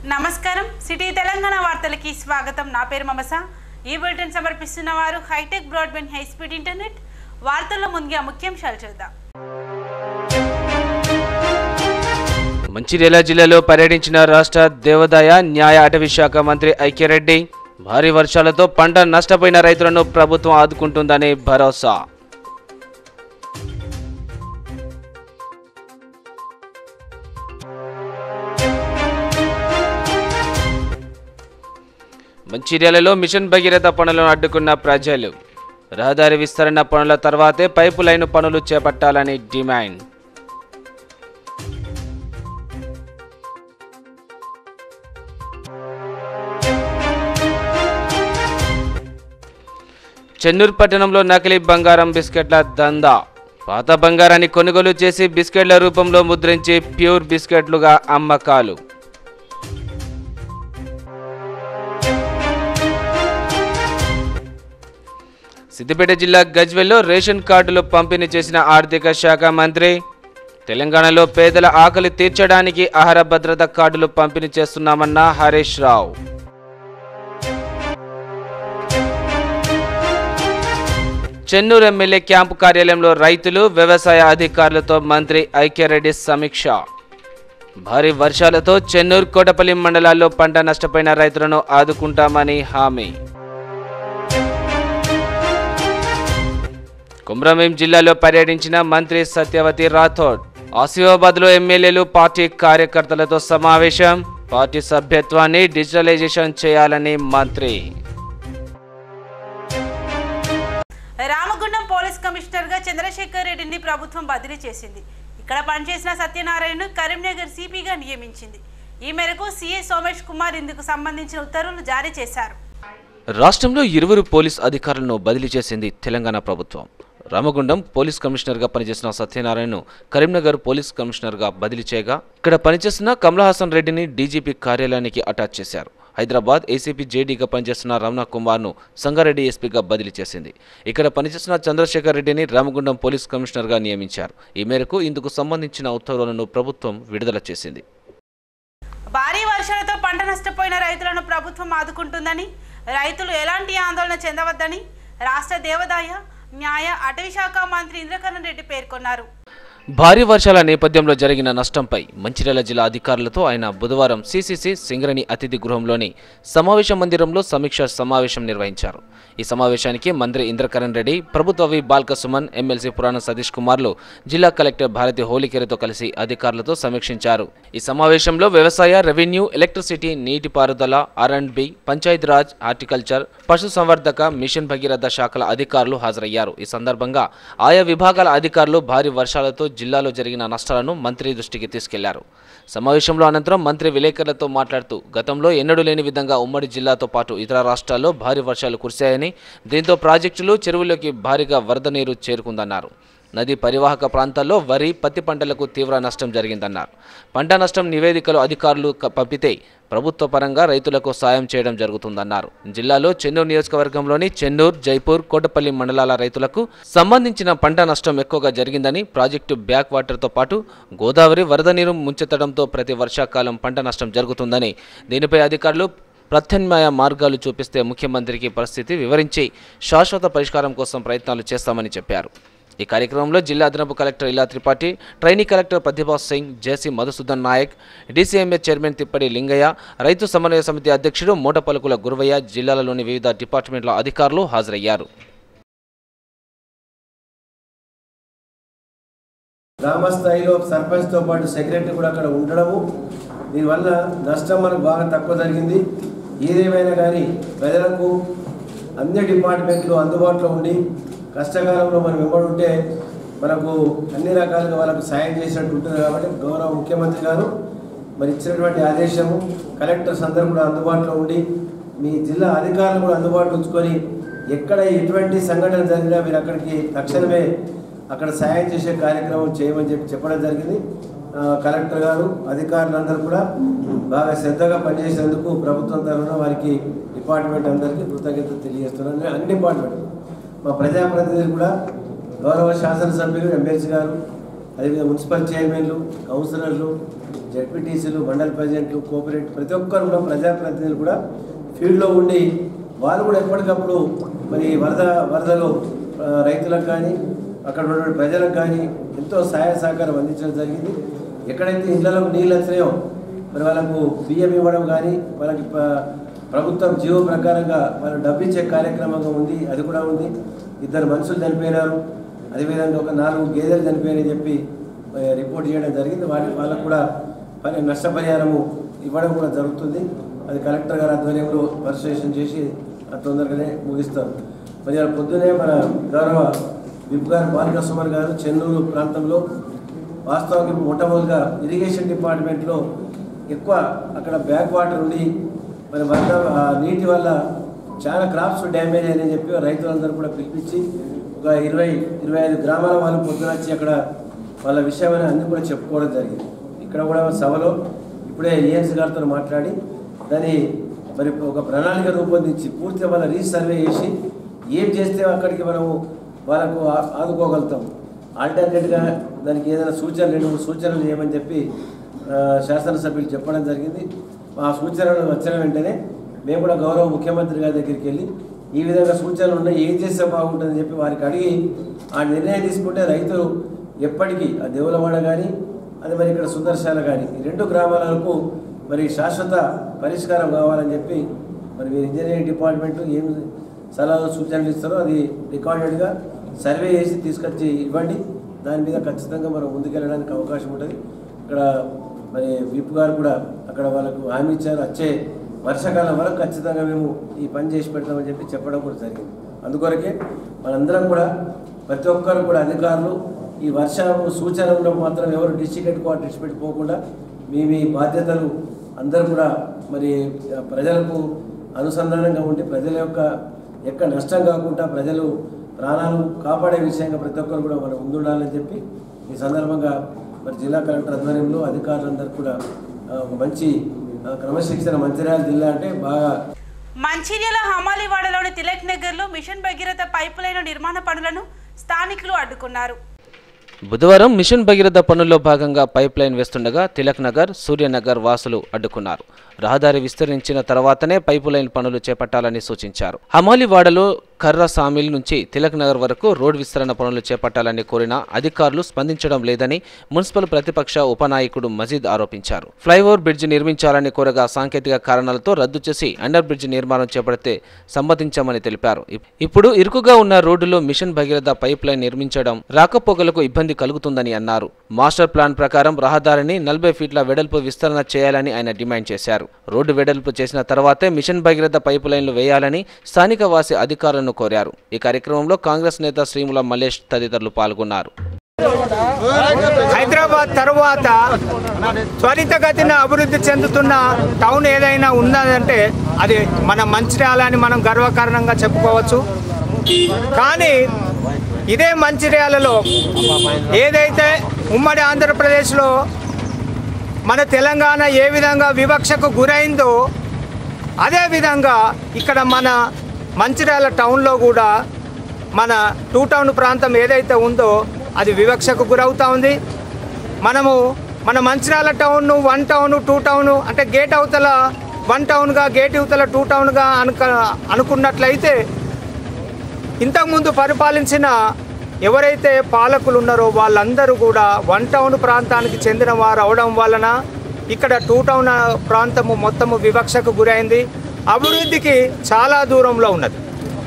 నమస్కారం సిటీ తెలంగాణ వార్తలకి స్వాగతం నా పేరు మమస ఈ బులెటిన్ సమర్పిస్తున్న వారు hitech broadband high speed internet వార్తల్లో ముందుగా ముఖ్యాంశాలు చూద్దాం మంచిర్యాల జిల్లాలో పర్యటించిన రాష్ట్ర దేవాదాయ న్యాయ అటవీ శాఖ మంత్రి ఐక్యరెడ్డి భారీ వర్షాలతో పంట నష్టపోయిన రైతులను ప్రభుత్వం ఆదుకుంటుందని భరోసా మంచిర్యాలలో మిషన్ భగీరథ పనులను అడ్డుకున్న ప్రజలు రహదారి విస్తరణ పనుల తర్వాతే పైపు లైన్ పనులు చేపట్టాలని డిమాండ్ చెన్నూరు పట్టణంలో నకిలీ బంగారం బిస్కెట్ల దందా పాత బంగారాన్ని కొనుగోలు చేసి బిస్కెట్ల రూపంలో ముద్రించి ప్యూర్ బిస్కెట్లుగా అమ్మకాలు సిద్దిపేట జిల్లా గజ్వెల్లో రేషన్ కార్డులు పంపిణీ చేసిన ఆర్థిక శాఖ మంత్రి తెలంగాణలో పేదల ఆకలి తీర్చడానికి ఆహార భద్రత కార్డులు పంపిణీ చేస్తున్నామన్న హరీష్ రావు చెన్నూరు ఎమ్మెల్యే క్యాంపు కార్యాలయంలో రైతులు వ్యవసాయ అధికారులతో మంత్రి ఐక్యరెడ్డి సమీక్ష భారీ వర్షాలతో చెన్నూరు కోటపల్లి మండలాల్లో పంట నష్టపోయిన రైతులను ఆదుకుంటామని హామీ కుమ్రమేం జిల్లాలో పర్యటించిన మంత్రి సత్యవతి రాథోడ్ ఆసిఫాబాద్లో ఎమ్మెల్యేలు పార్టీ కార్యకర్తలతో సమావేశం పార్టీ సభ్యత్వాన్ని డిజిటలైజేషన్ చేయాలని మంత్రి రామగుండం పోలీస్ కమిషనర్గా చంద్రశేఖర్ రెడ్డిని ప్రభుత్వం బదిలీ చేసింది ఇక్కడ పనిచేసిన సత్యనారాయణను కరీంనగర్ సిపిగా నియమించింది ఈ మేరకు సీఏ సోమేష్ కుమార్ ఇందుకు సంబంధించిన ఉత్తర్వులు జారీ చేశారు రాష్ట్రంలో ఇరువురు పోలీస్ అధికారులను బదిలీ చేసింది తెలంగాణ ప్రభుత్వం రామగుండం పోలీస్ కమిషనర్గా పనిచేసిన సత్యనారాయణను కరీంనగర్ పోలీస్ కమిషనర్గా బదిలీ చేయగా ఇక్కడ పనిచేస్తున్న కమలహాసన్ రెడ్డిని డీజీపీ కార్యాలయానికి అటాచ్ చేశారు హైదరాబాద్ ఏసీపీ జేడీగా పనిచేస్తున్న రమణ కుమార్ను సంగారెడ్డి ఎస్పీగా బదిలీ చేసింది ఇక్కడ పనిచేస్తున్న చంద్రశేఖర్ రెడ్డిని రామగుండం పోలీస్ కమిషనర్గా నియమించారు ఈ మేరకు ఇందుకు సంబంధించిన ఉత్తర్వులను ప్రభుత్వం విడుదల చేసింది భారీ వర్షాలతో పంట నష్టపోయిన రైతులను ప్రభుత్వం ఆదుకుంటుందని రైతులు ఎలాంటి ఆందోళన చెందవద్దని రాష్ట్ర దేవాదాయ న్యాయ అటవీ శాఖ మంత్రి ఇంద్రకరణ్ రెడ్డి పేర్కొన్నారు భారీ వర్షాల నేపథ్యంలో జరిగిన నష్టంపై మంచిర్యాల జిల్లా అధికారులతో ఆయన బుధవారం సీసీసీ సింగరణి అతిథి గృహంలోని సమావేశ మందిరంలో సమీక్ష సమావేశం నిర్వహించారు ఈ సమావేశానికి మంత్రి ఇంద్రకరణ్ రెడ్డి ప్రభుత్వ వి బాల్క సుమన్ ఎమ్మెల్సీ పురాణ సతీష్ కుమార్లు జిల్లా కలెక్టర్ భారతి హోలికెరతో కలిసి అధికారులతో సమీక్షించారు ఈ సమావేశంలో వ్యవసాయ రెవెన్యూ ఎలక్ట్రిసిటీ నీటిపారుదల R and B Panchayati Raj horticulture పశుసంవర్ధక మిషన్ భగీరథ శాఖల అధికారులు హాజరయ్యారు ఈ సందర్భంగా ఆయా విభాగాల అధికారులు భారీ వర్షాలతో జిల్లాలో జరిగిన నష్టాలను మంత్రి దృష్టికి తీసుకెళ్లారు సమావేశంలో అనంతరం మంత్రి విలేకరులతో మాట్లాడుతూ గతంలో ఎన్నడూ లేని విధంగా ఉమ్మడి జిల్లాతో పాటు ఇతర రాష్ట్రాల్లో భారీ వర్షాలు కురిశాయని దీంతో ప్రాజెక్టులు చెరువుల్లోకి భారీగా వరద నీరు చేరుకుందన్నారు నది పరివాహక ప్రాంతాల్లో వరి పత్తి పంటలకు తీవ్ర నష్టం జరిగిందన్నారు పంట నష్టం నివేదికలు అధికారులు క- పంపితే ప్రభుత్వ పరంగా రైతులకు సాయం చేయడం జరుగుతుందన్నారు జిల్లాలో చెన్నూరు నియోజకవర్గంలోని చెన్నూరు జైపూర్ కోటపల్లి మండలాల రైతులకు సంబంధించిన పంట నష్టం ఎక్కువగా జరిగిందని ప్రాజెక్టు బ్యాక్ వాటర్తో పాటు గోదావరి వరద నీరు ముంచెత్తడంతో ప్రతి వర్షాకాలం పంట నష్టం జరుగుతుందని దీనిపై అధికారులు ప్రత్యామ్నాయ మార్గాలు చూపిస్తే ముఖ్యమంత్రికి పరిస్థితి వివరించి శాశ్వత పరిష్కారం కోసం ప్రయత్నాలు చేస్తామని చెప్పారు ఈ కార్యక్రమంలో జిల్లా అదనపు collector Ila Tripathi trainee collector Pratibha Singh JC Madhusudan Nayak DCMA chairman Tippati Lingaiah రైతు సమన్వయ సమితి అధ్యక్షుడు మూటపలుకుల గురువయ్య జిల్లాలలోని వివిధ డిపార్ట్మెంట్ల అధికారులు హాజరయ్యారు గ్రామ స్థాయిలో సర్పంచ్తో పాటు సెక్రటరీ కూడా అక్కడ ఉండడము దీనివల్ల నష్టం మనకు బాగా తక్కువ జరిగింది ఏదేమైనా కానీ ప్రజలకు అన్ని డిపార్ట్మెంట్లు అందుబాటులో ఉండి కష్టకాలంలో మనం వెంబడుంటే మనకు అన్ని రకాలుగా వాళ్ళకు సాయం చేసినట్టు ఉంటుంది కాబట్టి గౌరవ ముఖ్యమంత్రి గారు మరి ఇచ్చినటువంటి ఆదేశము కలెక్టర్స్ అందరూ కూడా అందుబాటులో ఉండి మీ జిల్లా అధికారులు కూడా అందుబాటులో ఉంచుకొని ఎక్కడ ఎటువంటి సంఘటన జరిగినా మీరు అక్కడికి తక్షణమే అక్కడ సాయం చేసే కార్యక్రమం చేయమని చెప్పి చెప్పడం జరిగింది ఆ, కలెక్టర్ గారు అధికారులందరూ కూడా బాగా శ్రద్ధగా పనిచేసినందుకు ప్రభుత్వం తరఫున వారికి డిపార్ట్మెంట్ అందరికీ కృతజ్ఞతలు తెలియజేస్తున్నాను అన్ని డిపార్ట్మెంట్ మా ప్రజాప్రతినిధులు కూడా గౌరవ శాసనసభ్యులు ఎమ్మెల్సీ గారు అదేవిధంగా మున్సిపల్ చైర్మన్లు కౌన్సిలర్లు జడ్పీటీసీలు మండల ప్రెసిడెంట్లు కోఆపరేటివ్ ప్రతి ఒక్కరు కూడా ప్రజాప్రతినిధులు కూడా ఫీల్డ్లో ఉండి వాళ్ళు కూడా ఎప్పటికప్పుడు మరి వరద వరదలు ఆ, రైతులకు కానీ అక్కడ ఉన్న ప్రజలకు కానీ ఎంతో సహాయ సహకారం అందించడం జరిగింది ఎక్కడైతే ఇళ్లకు నీళ్ళు వచ్చినాయో మరి వాళ్ళకు బియ్యం ఇవ్వడం కానీ వాళ్ళకి ప- ప్రభుత్వం జీవో ప్రకారంగా వాళ్ళు డబ్బు ఇచ్చే కార్యక్రమంగా ఉంది అది కూడా ఉంది ఇద్దరు మనుషులు చనిపోయినారు అదేవిధంగా ఒక నాలుగు గేదెలు చనిపోయాయని చెప్పి మరి రిపోర్ట్ చేయడం జరిగింది వాటి వాళ్ళకు కూడా పని నష్టపరిహారము ఇవ్వడం కూడా జరుగుతుంది అది కలెక్టర్ గారి ఆధ్వర్యంలో పరిశీలన చేసి అది తొందరగానే ముగిస్తారు మరి ఇవాళ పొద్దునే మన గౌరవ విప్ గారు బాలిక సుమన్ గారు చెన్నూరు ప్రాంతంలో వాస్తవానికి మొట్టమొదటిగా ఇరిగేషన్ డిపార్ట్మెంట్లో ఎక్కువ అక్కడ బ్యాక్ వాటర్ ఉండి మరి వరద ఆ నీటి వల్ల చాలా క్రాప్స్ డ్యామేజ్ అయ్యాయని చెప్పి రైతులందరూ కూడా పిలిపించి ఒక ఇరవై ఇరవై ఐదు గ్రామాల వాళ్ళు పొద్దున వచ్చి అక్కడ వాళ్ళ విషయమని అన్ని కూడా చెప్పుకోవడం జరిగింది ఇక్కడ కూడా సభలో ఇప్పుడే ఏఎంసీ గారితో మాట్లాడి దాన్ని మరి ఒక ప్రణాళిక రూపొందించి పూర్తిగా వాళ్ళ రీసర్వే చేసి ఏం చేస్తే అక్కడికి మనము వాళ్ళకు ఆ- ఆదుకోగలుగుతాం ఆల్టర్నేట్గా దానికి ఏదైనా సూచనలు రెండు మూడు సూచనలు చేయమని చెప్పి ఆ, శాసనసభ్యులు చెప్పడం జరిగింది ఆ సూచనలు వచ్చిన వెంటనే మేము కూడా గౌరవ ముఖ్యమంత్రి గారి దగ్గరికి వెళ్ళి ఈ విధంగా సూచనలు ఉన్నాయి ఏం చేస్తే బాగుంటుందని చెప్పి వారికి అడిగి ఆ నిర్ణయం తీసుకుంటే రైతులు ఎప్పటికీ ఆ దేవులవాడ కానీ అది మరి ఇక్కడ సుదర్శన కానీ ఈ రెండు గ్రామాలకు మరి శాశ్వత పరిష్కారం కావాలని చెప్పి మరి మీరు ఇంజనీరింగ్ డిపార్ట్మెంట్ ఏం సలహాలు సూచనలు ఇస్తారో అది రికార్డెడ్గా సర్వే చేసి తీసుకొచ్చి ఇవ్వండి దాని మీద ఖచ్చితంగా మనం ముందుకెళ్ళడానికి అవకాశం ఉంటుంది ఇక్కడ మరి విప్ గారు కూడా అక్కడ వాళ్ళకు హామీ ఇచ్చారు వచ్చే వర్షాకాలం వరకు ఖచ్చితంగా మేము ఈ పని చేసి పెడతామని చెప్పి చెప్పడం కూడా జరిగింది అందుకొరకే మనందరం కూడా ప్రతి ఒక్కరు కూడా అధికారులు ఈ వర్షం సూచనలు మాత్రం ఎవరు డిస్ట్రిక్ట్ హెడ్ క్వార్టర్స్ పెట్టుకోకుండా మీ మీ బాధ్యతలు అందరూ కూడా మరి ప్రజలకు అనుసంధానంగా ఉండి ప్రజల యొక్క ఎక్క నష్టం కాకుండా ప్రజలు ప్రాణాలు కాపాడే విషయంగా ప్రతి ఒక్కరు కూడా మనం ముందుండాలని చెప్పి ఈ సందర్భంగా మరి జిల్లా కలెక్టర్ ఆధ్వర్యంలో అధికారులందరూ కూడా ఆ, ఒక మంచి ఆ, క్రమశిక్షణ మంచిర్యాల జిల్లా అంటే బాగా మంచిర్యాల హమాలివాడలోని తిలక్ నగర్లో మిషన్ భగీరథ పైపు లైన్ నిర్మాణ పనులను స్థానికులు అడ్డుకున్నారు బుధవారం మిషన్ భగీరథ పనుల్లో భాగంగా పైప్ లైన్ వేస్తుండగా తిలక్ నగర్ సూర్యనగర్ వాసులు అడ్డుకున్నారు రహదారి విస్తరించిన తర్వాతనే పైపు లైన్ పనులు చేపట్టాలని సూచించారు హమాలివాడలో కర్ర సామిల్ నుంచి తిలక్ నగర్ వరకు రోడ్ విస్తరణ పనులు చేపట్టాలని కోరిన అధికారులు స్పందించడం లేదని మున్సిపల్ ప్రతిపక్ష ఉపనాయకుడు మజీద్ ఆరోపించారు ఫ్లైఓవర్ బ్రిడ్జ్ నిర్మించాలని కోరగా సాంకేతిక కారణాలతో రద్దు చేసి అండర్ బ్రిడ్జ్ నిర్మాణం చేపడితే సమ్మతించామని తెలిపారు ఇప్- ఇప్పుడు ఇరుకుగా ఉన్న రోడ్డులో మిషన్ భగీరథ పైప్ లైన్ నిర్మించడం రాకపోకలకు ఇబ్బంది కలుగుతుందని అన్నారు మాస్టర్ ప్లాన్ ప్రకారం రహదారిని నలభై ఫీట్ల వెడల్పు విస్తరణ చేయాలని ఆయన డిమాండ్ చేశారు రోడ్డు వెడల్పు చేసిన తర్వాతే మిషన్ భగీరథ పైపు లైన్లు వేయాలని స్థానిక వాసి అధికారులను కోరారు ఈ కార్యక్రమంలో కాంగ్రెస్ నేత శ్రీముల మల్లేష్ తదితరులు పాల్గొన్నారు హైదరాబాద్ తరువాత త్వరితగతిన అభివృద్ధి చెందుతున్న టౌన్ ఏదైనా ఉన్నదంటే అది మన మంచిర్యాల అని మనం గర్వకారణంగా చెప్పుకోవచ్చు కానీ ఇదే మంచిర్యాలలో ఏదైతే ఉమ్మడి ఆంధ్రప్రదేశ్లో మన తెలంగాణ ఏ విధంగా వివక్షకు గురైందో అదే విధంగా ఇక్కడ మన మంచిర్యాల టౌన్లో కూడా మన టూ టౌన్ ప్రాంతం ఏదైతే ఉందో అది వివక్షకు గురవుతా ఉంది మనము మన Mancherial town one town two town అంటే గేట్ అవతల వన్ టౌన్గా గేట్ అవతల టూ టౌన్గా అనుక అనుకున్నట్లయితే ఇంతకుముందు పరిపాలించిన ఎవరైతే పాలకులు ఉన్నారో వాళ్ళందరూ కూడా వన్ టౌన్ ప్రాంతానికి చెందిన వారు అవడం వలన ఇక్కడ టూ టౌన్ ప్రాంతము మొత్తము వివక్షకు గురైంది అభివృద్ధికి చాలా దూరంలో ఉన్నది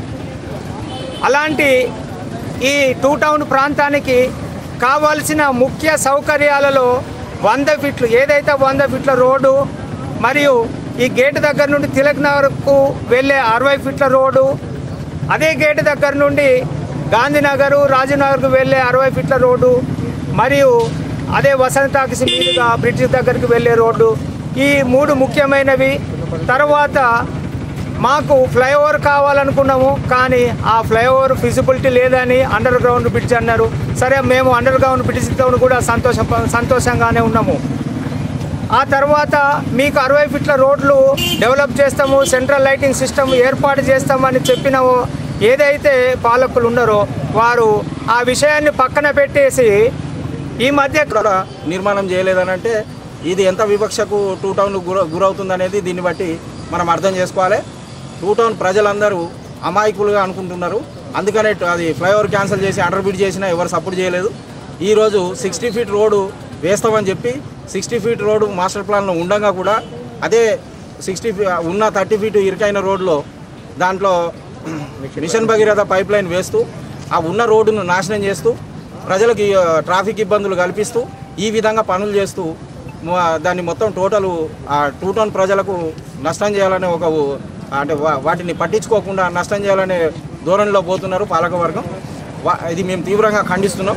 అలాంటి ఈ టూ టౌన్ ప్రాంతానికి కావాల్సిన ముఖ్య సౌకర్యాలలో వంద ఫీట్లు ఏదైతే వంద ఫీట్ల రోడ్డు మరియు ఈ గేట్ దగ్గర నుండి తిలక్ నగర్కు వెళ్ళే అరవై ఫీట్ల రోడ్డు అదే గేట్ దగ్గర నుండి గాంధీనగరు రాజనగర్కు వెళ్ళే అరవై ఫీట్ల రోడ్డు మరియు అదే వసంత టాకీస్ మీదుగా బ్రిడ్జ్ దగ్గరికి వెళ్ళే రోడ్డు ఈ మూడు ముఖ్యమైనవి తర్వాత మాకు ఫ్లైఓవర్ కావాలనుకున్నాము కానీ ఆ ఫ్లైఓవర్ ఫిజిబిలిటీ లేదని అండర్ గ్రౌండ్ బ్రిడ్జ్ అన్నారు సరే మేము అండర్ గ్రౌండ్ బ్రిడ్జ్తో కూడా సంతోష సంతోషంగానే ఉన్నాము ఆ తర్వాత మీకు అరవై ఫీట్ల రోడ్లు డెవలప్ చేస్తాము సెంట్రల్ లైటింగ్ సిస్టమ్ ఏర్పాటు చేస్తామని చెప్పిన ఏదైతే పాలకులు ఉన్నారో వారు ఆ విషయాన్ని పక్కన పెట్టేసి ఈ మధ్య కూడా నిర్మాణం చేయలేదని అంటే ఇది ఎంత వివక్షకు టూ టౌన్ గుర గురవుతుందనేది దీన్ని బట్టి మనం అర్థం చేసుకోవాలి టూ టౌన్ ప్రజలందరూ అమాయకులుగా అనుకుంటున్నారు అందుకనే ట- అది ఫ్లైఓవర్ క్యాన్సిల్ చేసి అండర్ బిడ్ చేసినా ఎవరు సపోర్ట్ చేయలేదు ఈరోజు సిక్స్టీ ఫీట్ రోడ్డు వేస్తామని చెప్పి సిక్స్టీ ఫీట్ రోడ్డు మాస్టర్ ప్లాన్లో ఉండగా కూడా అదే సిక్స్టీ ఉన్న థర్టీ ఫీట్ ఇరుకైన రోడ్లో దాంట్లో మిషన్ భగీరథ పైప్ లైన్ వేస్తూ ఆ ఉన్న రోడ్డును నాశనం చేస్తూ ప్రజలకు ఈ, ఆ, ట్రాఫిక్ ఇబ్బందులు కల్పిస్తూ ఈ విధంగా పనులు చేస్తూ మొ- దాన్ని మొత్తం టోటల్ ఆ టూ టౌన్ ప్రజలకు నష్టం చేయాలనే ఒక ఉ- అంటే వా- వాటిని పట్టించుకోకుండా నష్టం చేయాలనే ధోరణిలో పోతున్నారు పాలకవర్గం వా- ఇది మేము తీవ్రంగా ఖండిస్తున్నాం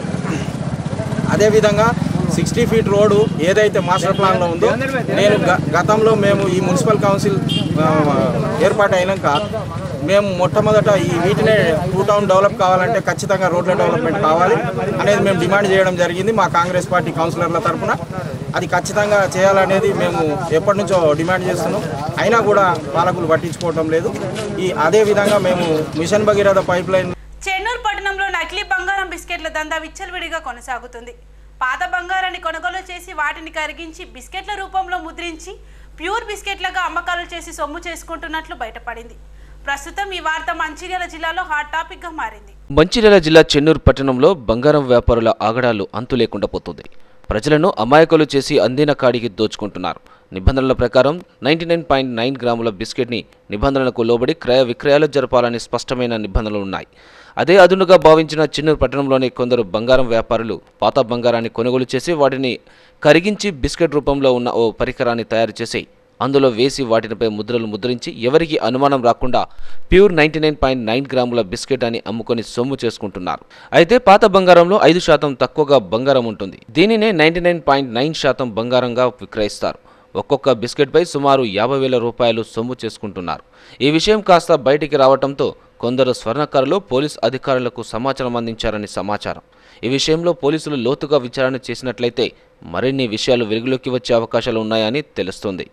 అదేవిధంగా సిక్స్టీ ఫీట్ రోడ్డు ఏదైతే మాస్టర్ ప్లాన్లో ఉందో నేను గ- గతంలో మేము ఈ మున్సిపల్ కౌన్సిల్ ఆ, ఏర్పాటు అయినాక మేము మొట్టమొదట ఈ వీటినే టూ టౌన్ డెవలప్ కావాలంటే ఖచ్చితంగా రోడ్ల డెవలప్మెంట్ కావాలి అనేది మేము డిమాండ్ చేయడం జరిగింది మా కాంగ్రెస్ పార్టీ కౌన్సిలర్ల తరఫున అది ఖచ్చితంగా చేయాలనేది మేము ఎప్పటి నుంచో డిమాండ్ చేస్తున్నాం అయినా కూడా పాలకులు పట్టించుకోవటం లేదు ఈ అదే విధంగా మేము mission Bhagiratha pipe line Chennur పట్టణంలో నకిలీ బంగారం బిస్కెట్ల దందా విచ్చలవిడిగా కొనసాగుతుంది పాత బంగారాన్ని కొనుగోలు చేసి వాటిని కరిగించి బిస్కెట్ల రూపంలో ముద్రించి ప్యూర్ బిస్కెట్లుగా అమ్మకాలు చేసి సొమ్ము చేసుకుంటున్నట్లు బయటపడింది ప్రస్తుతం ఈ వార్త మంచిర్యాల జిల్లాలో హాట్ టాపిక్గా మారింది మంచిర్యాల జిల్లా చెన్నూరు పట్టణంలో బంగారం వ్యాపారుల ఆగడాలు అంతు లేకుండా పోతుంది ప్రజలను అమాయకులు చేసి అందిన కాడికి దోచుకుంటున్నారు నిబంధనల ప్రకారం నైంటీ నైన్ పాయింట్ నైన్ గ్రాముల బిస్కెట్ని నిబంధనలకు లోబడి క్రయ విక్రయాలు జరపాలని స్పష్టమైన నిబంధనలు ఉన్నాయి అదే అదునుగా భావించిన చిన్నూరు పట్టణంలోని కొందరు బంగారం వ్యాపారులు పాత బంగారాన్ని కొనుగోలు చేసి వాటిని కరిగించి బిస్కెట్ రూపంలో ఉన్న ఓ పరికరాన్ని తయారు చేసి అందులో వేసి వాటిపై ముద్రలు ముద్రించి ఎవరికి అనుమానం రాకుండా pure ninety nine point nine గ్రాముల బిస్కెట్ అని అమ్ముకొని సొమ్ము చేసుకుంటున్నారు అయితే పాత బంగారంలో ఐదు శాతం తక్కువగా బంగారం ఉంటుంది దీనినే నైంటీ నైన్ పాయింట్ నైన్ శాతం బంగారంగా విక్రయిస్తారు ఒక్కొక్క బిస్కెట్పై సుమారు యాభై వేల రూపాయలు సొమ్ము చేసుకుంటున్నారు ఈ విషయం కాస్త బయటికి రావడంతో కొందరు స్వర్ణకారులు పోలీస్ అధికారులకు సమాచారం అందించారని సమాచారం ఈ విషయంలో పోలీసులు లోతుగా విచారణ చేసినట్లయితే మరిన్ని విషయాలు వెలుగులోకి వచ్చే అవకాశాలు ఉన్నాయని తెలుస్తుంది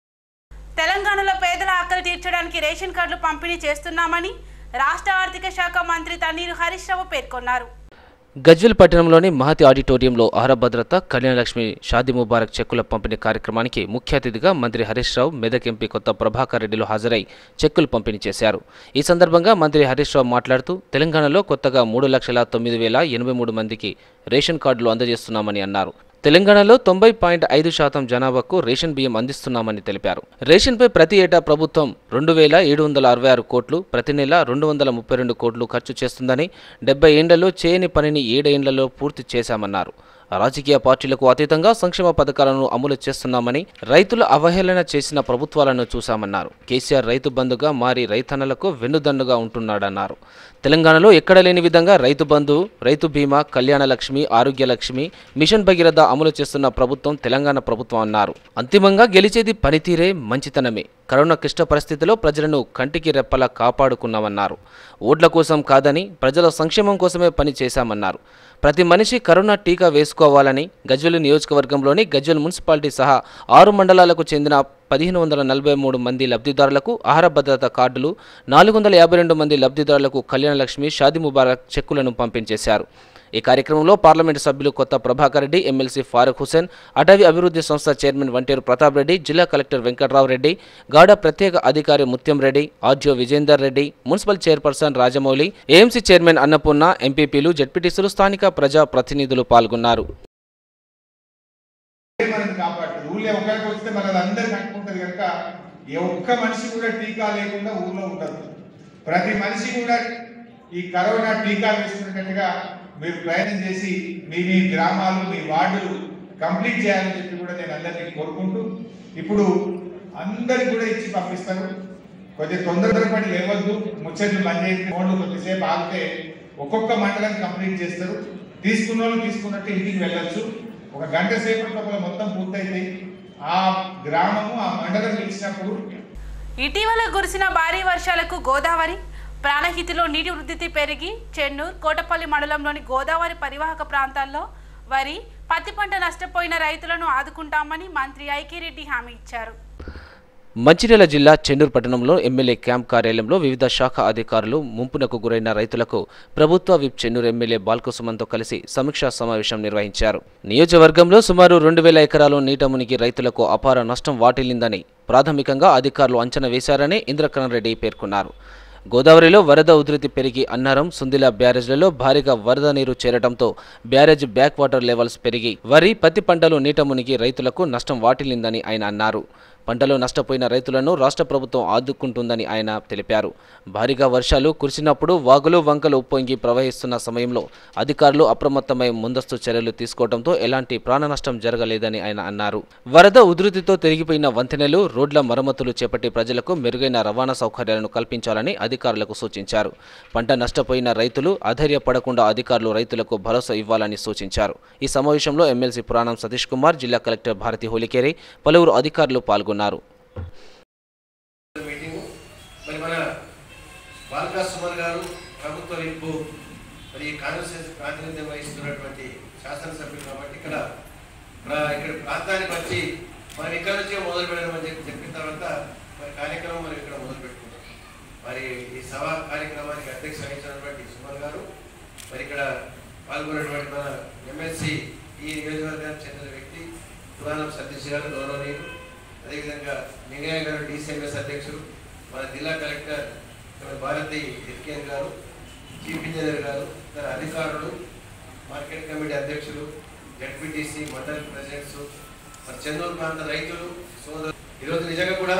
తెలంగాణలో పేదల ఆకలి తీర్చడానికి రేషన్ కార్డులు పంపిణీ చేస్తున్నామని రాష్ట్ర ఆర్థిక శాఖ మంత్రి తన్నీరు హరీష్ రావు పేర్కొన్నారు గజ్వెల్ పట్టణంలోని మహతి ఆడిటోరియంలో ఆహార భద్రత కళ్యాణలక్ష్మి షాదీ ముబారక్ చెక్కుల పంపిణీ కార్యక్రమానికి ముఖ్య అతిథిగా మంత్రి హరీష్ రావు మెదక్ ఎంపీ కొత్త ప్రభాకర్ రెడ్డిలు హాజరై చెక్కులు పంపిణీ చేశారు ఈ సందర్భంగా మంత్రి హరీష్ రావు మాట్లాడుతూ తెలంగాణలో కొత్తగా మూడు లక్షల తొమ్మిది వేల ఎనభై మూడు మందికి రేషన్ కార్డులు అందజేస్తున్నామని అన్నారు తెలంగాణలో తొంభై పాయింట్ ఐదు శాతం జనాభాకు రేషన్ బియ్యం అందిస్తున్నామని తెలిపారు రేషన్పై ప్రతి ఏటా ప్రభుత్వం రెండు వేల ఏడు వందల అరవై ఆరు కోట్లు ప్రతి నెల రెండు వందల ముప్పై రెండు కోట్లు ఖర్చు చేస్తుందని డెబ్బై ఏండ్లలో చేయని పనిని ఏడేండ్లలో పూర్తి చేశామన్నారు రాజకీయ పార్టీలకు అతీతంగా సంక్షేమ పథకాలను అమలు చేస్తున్నామని రైతుల అవహేళన చేసిన ప్రభుత్వాలను చూశామన్నారు కేసీఆర్ రైతు బంధుగా మారి రైతన్నలకు వెన్నుదన్నుగా ఉంటున్నాడన్నారు తెలంగాణలో ఎక్కడ లేని విధంగా రైతు బంధు రైతు బీమా కళ్యాణ లక్ష్మి ఆరోగ్య లక్ష్మి మిషన్ భగీరథ అమలు చేస్తున్న ప్రభుత్వం తెలంగాణ ప్రభుత్వం అన్నారు అంతిమంగా గెలిచేది పనితీరే మంచితనమే కరోనా క్లిష్ట పరిస్థితిలో ప్రజలను కంటికి రెప్పలా కాపాడుకున్నామన్నారు ఓట్ల కోసం కాదని ప్రజల సంక్షేమం కోసమే పని చేశామన్నారు ప్రతి మనిషి కరోనా టీకా వేసుకోవాలని గజ్వెల్ నియోజకవర్గంలోని గజ్వెల్ మున్సిపాలిటీ సహా ఆరు మండలాలకు చెందిన పదిహేను వందల నలభై మూడు మంది లబ్ధిదారులకు ఆహార భద్రత కార్డులు నాలుగు వందల యాభై రెండు మంది లబ్ధిదారులకు కళ్యాణ లక్ష్మి షాది ముబారక్ చెక్కులను పంపించేశారు ఈ కార్యక్రమంలో పార్లమెంటు సభ్యులు కొత్త ప్రభాకర్ రెడ్డి ఎమ్మెల్సీ ఫారూక్ హుసేన్ అటవీ అభివృద్ధి సంస్థ చైర్మన్ వంటేరు ప్రతాప్ రెడ్డి జిల్లా కలెక్టర్ వెంకట్రావు రెడ్డి గాడ ప్రత్యేక అధికారి Mutyam Reddy RGO Vijender Reddy municipal chairperson Rajamouli AMC chairman Annapurna ఎంపీపీలు జడ్పీటీసీలు స్థానిక ప్రజా ప్రతినిధులు పాల్గొన్నారు మనల్ని కాపాడుతుంది ఊళ్ళో ఒకరికి వస్తే మనది అందరికి అంటుకుంటుంది కనుక ఏ ఒక్క మనిషి కూడా టీకా లేకుండా ఊళ్ళో ఉండదు ప్రతి మనిషి కూడా ఈ కరోనా టీకా వేసుకునేటట్టుగా మీరు ప్రయాణం చేసి మీ మీ గ్రామాలు మీ వార్డులు కంప్లీట్ చేయాలని చెప్పి కూడా నేను అందరినీ కోరుకుంటూ ఇప్పుడు అందరికి కూడా ఇచ్చి పంపిస్తాను కొద్దిగా తొందరపడి లేవద్దు ముచ్చట్లు బంద్ చేసి ఫోన్లు కొద్దిసేపు ఆగితే ఒక్కొక్క మండలం కంప్లీట్ చేస్తారు తీసుకున్న వాళ్ళు తీసుకున్నట్టు ఇంటికి వెళ్ళొచ్చు ఒక గంట సేపటి లోపల మొత్తం పూర్తయితాయి ఆ గ్రామము ఆ మండలం గెలిచినప్పుడు ఇటీవల కురిసిన భారీ వర్షాలకు గోదావరి ప్రాణహితిలో నీటి వృద్ధి పెరిగి చెన్నూరు కోటపల్లి మండలంలోని గోదావరి పరివాహక ప్రాంతాల్లో వరి పత్తి పంట నష్టపోయిన రైతులను ఆదుకుంటామని మంత్రి ఐకిరెడ్డి హామీ ఇచ్చారు మంచిర్యాల జిల్లా చెన్నూరు పట్టణంలో ఎమ్మెల్యే క్యాంప్ కార్యాలయంలో వివిధ శాఖ అధికారులు ముంపునకు గురైన రైతులకు ప్రభుత్వ విప్ చెన్నూరు ఎమ్మెల్యే బాల్కసుమన్తో కలిసి సమీక్షా సమావేశం నిర్వహించారు నియోజకవర్గంలో సుమారు రెండు వేల ఎకరాలు నీట మునిగి రైతులకు అపార నష్టం వాటిల్లిందని ప్రాథమికంగా అధికారులు అంచనా వేశారని ఇంద్రకరణ్ రెడ్డి పేర్కొన్నారు గోదావరిలో వరద ఉధృతి పెరిగి అన్నారం సుందిల బ్యారేజ్లలో భారీగా వరద నీరు చేరడంతో బ్యారేజ్ బ్యాక్ వాటర్ లెవెల్స్ పెరిగి వరి పత్తి పంటలు నీట మునిగి రైతులకు నష్టం వాటిల్లిందని ఆయన అన్నారు పంటలో నష్టపోయిన రైతులను రాష్ట్ర ప్రభుత్వం ఆదుకుంటుందని ఆయన తెలిపారు భారీగా వర్షాలు కురిసినప్పుడు వాగులు వంకలు ఉప్పొంగి ప్రవహిస్తున్న సమయంలో అధికారులు అప్రమత్తమై ముందస్తు చర్యలు తీసుకోవడంతో ఎలాంటి ప్రాణ నష్టం జరగలేదని ఆయన అన్నారు వరద ఉధృతితో తిరిగిపోయిన వంతెనలు రోడ్ల మరమ్మతులు చేపట్టి ప్రజలకు మెరుగైన రవాణా సౌకర్యాలను కల్పించాలని అధికారులకు సూచించారు పంట నష్టపోయిన రైతులు అధైర్యపడకుండా అధికారులు రైతులకు భరోసా ఇవ్వాలని సూచించారు ఈ సమావేశంలో ఎమ్మెల్సీ పురాణం సతీష్ కుమార్ జిల్లా కలెక్టర్ భారతి హోలికేరి పలువురు అధికారులు పాల్గొన్నారు మీటింగు మరి మన బాలకా సుమన్ గారు ప్రభుత్వ విప్పు మరి కాన్స్టిట్యూన్సీ ప్రాతినిధ్యం వహిస్తున్నటువంటి శాసనసభ్యులు కాబట్టి ఇక్కడ ప్ర- ఇక్కడ ప్రాంతానికి వచ్చి మనం ఇక్కడ నుంచి మొదలు పెడదామని చెప్పి చెప్పిన తర్వాత మరి కార్యక్రమం మనం ఇక్కడ మొదలు పెట్టుకుంటాం మరి ఈ సభ కార్యక్రమానికి అధ్యక్ష వహించినటువంటి సుమన్ గారు మరి ఇక్కడ పాల్గొన్నటువంటి మన ఎమ్మెల్సీ ఈ నియోజకవర్గానికి చెందిన వ్యక్తి పురాణం సతీష్ గారు గౌరవనీయులు అదేవిధంగా నిగయ్య గారు డిసిఎంఎస్ అధ్యక్షులు మన జిల్లా కలెక్టర్ శ్రీమతి భారతి ఎస్కేఎన్ గారు చీఫ్ ఇంజనీర్ గారు ఇతర అధికారులు మార్కెట్ కమిటీ అధ్యక్షులు జడ్పీటీసీ మండల్ ప్రెసిడెంట్స్ మరి చెన్నూరు ప్రాంత రైతులు సోదరు ఈరోజు నిజంగా కూడా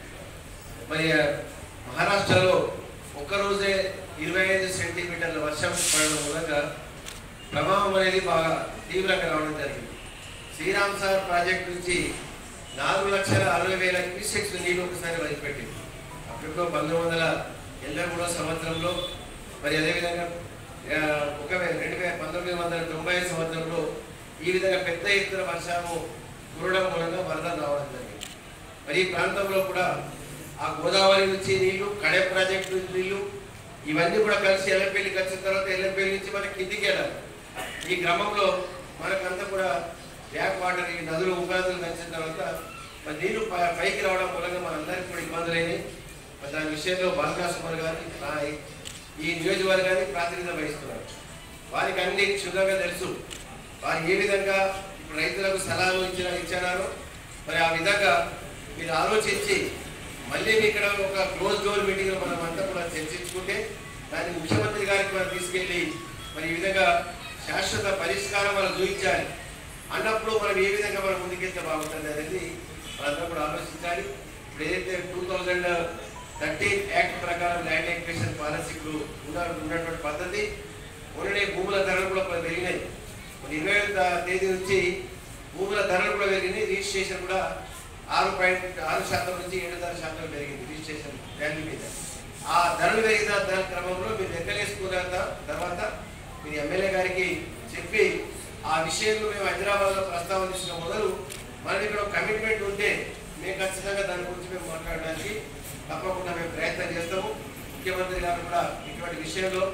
మరి మహారాష్ట్రలో ఒక్కరోజే ఇరవై ఐదు సెంటీమీటర్ల వర్షం పడడం మూలంగా ప్రభావం అనేది బాగా తీవ్రంగా రావడం జరిగింది శ్రీరామ్ సార్ ప్రాజెక్ట్ నుంచి నాలుగు లక్షల అరవై వేల క్యూసెక్స్ నీళ్ళు ఒకసారి వదిలిపెట్టింది అప్పట్లో పంతొమ్మిది వందల ఎనభై మూడో సంవత్సరంలో మరి అదేవిధంగా ఆ, ఒక వే- రెండు వేల పంతొమ్మిది వందల తొంభై ఐదు సంవత్సరంలో ఈ విధంగా పెద్ద ఎత్తున వర్షము కురవడం మూలంగా వరద రావడం జరిగింది మరి ఈ ప్రాంతంలో కూడా ఆ గోదావరి నుంచి నీళ్లు కడే ప్రాజెక్ట్ నుంచి నీళ్లు ఇవన్నీ కూడా కలిసి ఎల్లంపల్లికి వచ్చిన తర్వాత ఎల్లంపల్లి నుంచి మన కిందికి వెళ్ళాలి ఈ క్రమంలో మనకంతా కూడా బ్యాక్ వాటర్ ఈ నదులు ఉపాధులు కలిసిన తర్వాత మరి నీళ్లు పై- పైకి రావడం మూలంగా మనందరికీ కూడా ఇబ్బందులైనవి మరి దాని విషయంలో బాలకా సుమర్ గారిని నా- ఈ నియోజకవర్గాన్ని ప్రాతినిధ్యం వహిస్తున్నారు వారికి అన్ని క్షుణ్ణంగా తెలుసు వారు ఏ విధంగా ఇప్పుడు రైతులకు సలహాలు ఇచ్చిన ఇచ్చారో మరి ఆ విధంగా మీరు ఆలోచించి మళ్ళీ మీ ఇక్కడ ఒక క్లోజ్ డోర్ మీటింగ్ మనం అంతా కూడా చర్చించుకుంటే దాన్ని ముఖ్యమంత్రి గారికి మనం తీసుకెళ్ళి మరి ఈ విధంగా శాశ్వత పరిష్కారం మనం చూపించాలి అన్నప్పుడు మనం ఏ విధంగా మనం ముందుకెళ్తే బాగుంటుంది అనేది మనంతా కూడా ఆలోచించాలి ఇప్పుడు ఏదైతే టూ థౌజండ్ థర్టీన్ యాక్ట్ ప్రకారం ల్యాండ్ ఎక్వేషన్ పాలసీలు ఉన్న ఉన్నటువంటి పద్ధతి మొన్ననే భూముల ధరలు కూడా కొంచెం పెరిగినాయి మరి ఇరవై తేదీ నుంచి భూముల ధరలు కూడా పెరిగినాయి రిజిస్ట్రేషన్ కూడా ఆరు పాయింట్ ఆరు శాతం నుంచి ఏడున్నర శాతం పెరిగింది రిజిస్ట్రేషన్ వాల్యూ మీద ఆ ధరలు పెరిగిన దాని క్రమంలో మీరు లెక్కలేసుకున్న తర్వాత మీరు ఎమ్మెల్యే గారికి చెప్పి ఆ విషయంలో మేము హైదరాబాద్లో ప్రస్తావనించిన మొదలు మనకి ఇక్కడ కమిట్మెంట్ ఉంటే మేము ఖచ్చితంగా దాని గురించి మేము మాట్లాడడానికి తప్పకుండా మేము ప్రయత్నం చేస్తాము ముఖ్యమంత్రి గారు కూడా ఇటువంటి విషయంలో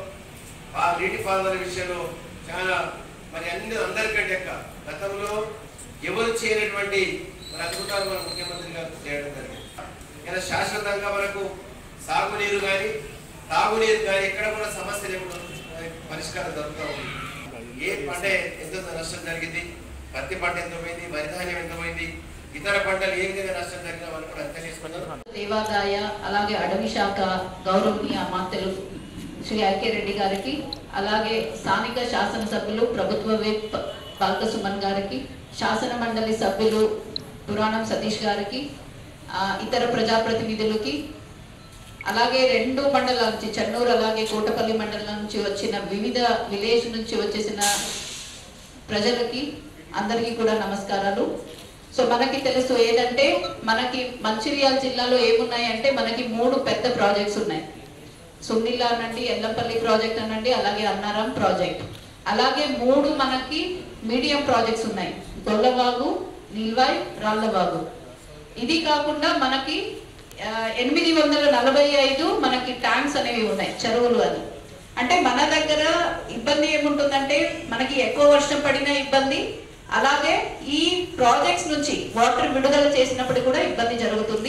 ఆ నీటి పారుదల విషయంలో చాలా మరి అన్ని అందరికంటే ఎక్కువ గతంలో ఎవరు చేయనటువంటి మరి అద్భుతాలు మన ముఖ్యమంత్రి గారు చేయడం జరిగింది ఇలా శాశ్వతంగా మనకు సాగునీరు కానీ తాగునీరు కానీ ఎక్కడ కూడా సమస్య లేకుండా పరిష్కారం దొరుకుతూ ఉంది ఏ పంట ఎంత నష్టం జరిగింది పత్తి పంట ఎంత పోయింది వరి ధాన్యం ఎంత పోయింది ఇతర పంటలు ఏ విధంగా నష్టం జరిగినా వాళ్ళు కూడా అంతా చేసుకున్నారు దేవాదాయ అలాగే అడవి శాఖ గౌరవనీయ మంత్రులు శ్రీ ఐకే రెడ్డి గారికి అలాగే స్థానిక శాసనసభ్యులు ప్రభుత్వ విప్ బాల్క సుమన్ గారికి శాసన మండలి సభ్యులు పురాణం సతీష్ గారికి ఆ, ఇతర ప్రజాప్రతినిధులకి అలాగే రెండు మండలాల నుంచి చెన్నూరు అలాగే కోటపల్లి మండలం నుంచి వచ్చిన వివిధ విలేజ్ నుంచి వచ్చేసిన ప్రజలకి అందరికీ కూడా నమస్కారాలు సో మనకి తెలుసు ఏంటంటే మనకి మంచిర్యాల జిల్లాలో ఏమున్నాయి అంటే మనకి మూడు పెద్ద ప్రాజెక్ట్స్ ఉన్నాయి సున్నిల్లా అనండి ఎల్లంపల్లి ప్రాజెక్ట్ అనండి అలాగే అన్నారం ప్రాజెక్ట్ అలాగే మూడు మనకి మీడియం ప్రాజెక్ట్స్ ఉన్నాయి గొల్లవాగు నిల్వాయ్ రాళ్లవాగు ఇది కాకుండా మనకి ఆ, ఎనిమిది వందల నలభై ఐదు మనకి ట్యాంక్స్ అనేవి ఉన్నాయి చెరువులు అని అంటే మన దగ్గర ఇబ్బంది ఏముంటుందంటే మనకి ఎక్కువ వర్షం పడిన ఇబ్బంది అలాగే ఈ ప్రాజెక్ట్స్ నుంచి వాటర్ విడుదల చేసినప్పుడు కూడా ఇబ్బంది జరుగుతుంది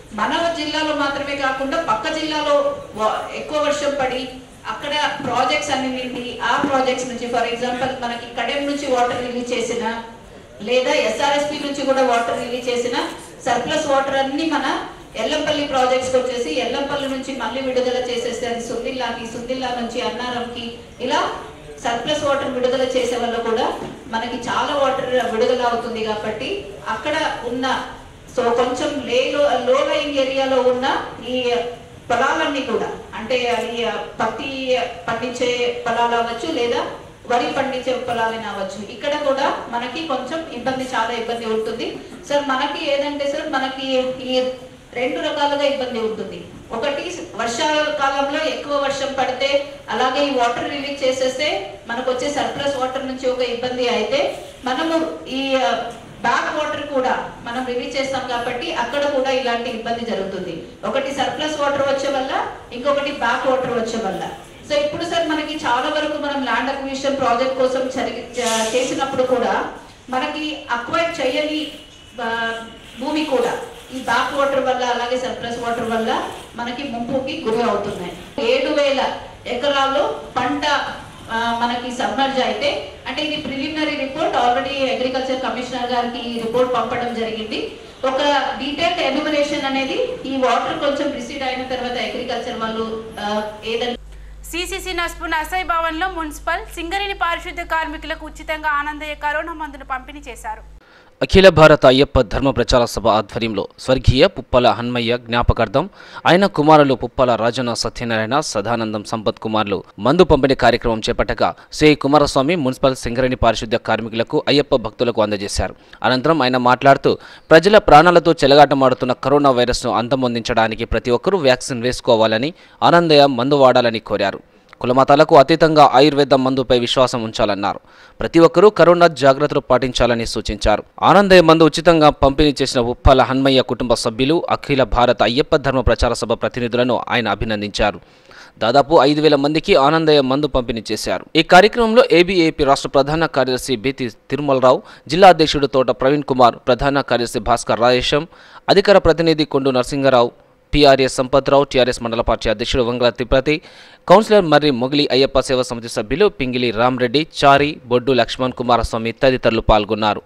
మన జిల్లాలో మాత్రమే కాకుండా పక్క జిల్లాలో వా- ఎక్కువ వర్షం పడి అక్కడ ప్రాజెక్ట్స్ అన్ని నిండి ఆ ప్రాజెక్ట్స్ నుంచి ఫర్ ఎగ్జాంపుల్ మనకి కడెం నుంచి వాటర్ రిలీజ్ చేసిన లేదా ఎస్ఆర్ఎస్పి నుంచి కూడా వాటర్ రిలీజ్ చేసిన సర్ప్లస్ వాటర్ అన్ని మన ఎల్లంపల్లి ప్రాజెక్ట్స్ వచ్చేసి ఎల్లంపల్లి నుంచి మళ్ళీ విడుదల చేసేస్తే అది సుందిల్లాకి సుందిల్లా నుంచి అన్నారంకి ఇలా సర్ప్లస్ వాటర్ విడుదల చేసే వల్ల కూడా మనకి చాలా వాటర్ విడుదల అవుతుంది కాబట్టి అక్కడ ఉన్న సో కొంచెం లేలో లో లయింగ్ ఏరియాలో ఉన్న ఈ పొలాలన్నీ కూడా అంటే అది పత్తి పండించే పొలాలు అవ్వచ్చు లేదా వరి పండించే పొలాలైనా అవ్వచ్చు ఇక్కడ కూడా మనకి కొంచెం ఇబ్బంది చాలా ఇబ్బంది ఉంటుంది సార్ మనకి ఏదంటే సార్ మనకి ఈ రెండు రకాలుగా ఇబ్బంది ఉంటుంది ఒకటి వర్షాకాలంలో ఎక్కువ వర్షం పడితే అలాగే ఈ వాటర్ రిలీజ్ చేసేస్తే మనకు వచ్చే సర్ప్లస్ వాటర్ నుంచి ఒక ఇబ్బంది అయితే మనము ఈ బ్యాక్ వాటర్ కూడా మనం రిలీజ్ చేస్తాం కాబట్టి అక్కడ కూడా ఇలాంటి ఇబ్బంది జరుగుతుంది ఒకటి సర్ప్లస్ వాటర్ వచ్చే వల్ల ఇంకొకటి బ్యాక్ వాటర్ వచ్చే వల్ల సో ఇప్పుడు సార్ మనకి చాలా వరకు మనం ల్యాండ్ అక్విజిషన్ ప్రాజెక్ట్ కోసం జరిగి చ- చేసినప్పుడు కూడా మనకి అక్వైర్ చేయని ఆ, భూమి కూడా ఈ బ్యాక్ వాటర్ వల్ల అలాగే సర్ప్లస్ వాటర్ వల్ల మనకి ముంపుకి గురి అవుతున్నాయి ఏడు వేల ఎకరాల్లో పంట ఆ, మనకి సబ్మర్జ్ అయితే అంటే ఇది preliminary report already agriculture commissioner గారికి ఈ రిపోర్ట్ పంపడం జరిగింది ఒక డీటెయిల్డ్ ఎన్యూమరేషన్ అనేది ఈ వాటర్ కొంచెం రిసీడ్ అయిన తర్వాత అగ్రికల్చర్ వాళ్ళు ఆ, ఏదైనా సిసిసి నస్పు నర్సై భవన్లో మున్సిపల్ సింగరేణి పారిశుద్ధ్య కార్మికులకు ఉచితంగా ఆనందయ్య కరోనా మందును పంపిణీ చేశారు అఖిల భారత అయ్యప్ప ధర్మ ప్రచార సభ ఆధ్వర్యంలో స్వర్గీయ పుప్పల హన్మయ్య జ్ఞాపకార్థం ఆయన కుమారులు పుప్పల రాజన సత్యనారాయణ సదానందం సంపత్ కుమార్లు మందు పంపిణీ కార్యక్రమం చేపట్టగా శ్రీ కుమారస్వామి మున్సిపల్ సింగరేణి పారిశుద్ధ్య కార్మికులకు అయ్యప్ప భక్తులకు అందజేశారు అనంతరం ఆయన మాట్లాడుతూ ప్రజల ప్రాణాలతో చెలగాటమాడుతున్న కరోనా వైరస్ను అంతమొందించడానికి ప్రతి ఒక్కరూ వ్యాక్సిన్ వేసుకోవాలని ఆనందయ్య మందు వాడాలని కోరారు కులమతాలకు అతీతంగా ఆయుర్వేద మందుపై విశ్వాసం ఉంచాలన్నారు ప్రతి ఒక్కరూ కరోనా జాగ్రత్తలు పాటించాలని సూచించారు ఆనందయ్య మందు ఉచితంగా పంపిణీ చేసిన ఉప్పాల హన్మయ్య కుటుంబ సభ్యులు అఖిల భారత అయ్యప్ప ధర్మ ప్రచార సభ ప్రతినిధులను ఆయన అభినందించారు దాదాపు ఐదు వేల మందికి ఆనందయ్య మందు పంపిణీ చేశారు ఈ కార్యక్రమంలో ఏబీఏపీ రాష్ట్ర ప్రధాన కార్యదర్శి బీతి తిరుమలరావు జిల్లా అధ్యక్షుడు తోట ప్రవీణ్ కుమార్ ప్రధాన కార్యదర్శి భాస్కర్ రాజేశం అధికార ప్రతినిధి కొండు నరసింగరావు పీఆర్ఎస్ సంపత్రావు టీఆర్ఎస్ మండల పార్టీ అధ్యక్షుడు వంగల తిరుపతి కౌన్సిలర్ మర్రి మొగిలి అయ్యప్ప సేవా సమితి సభ్యులు పింగిలి రామ్రెడ్డి చారి బొడ్డు లక్ష్మణ్ కుమారస్వామి తదితరులు పాల్గొన్నారు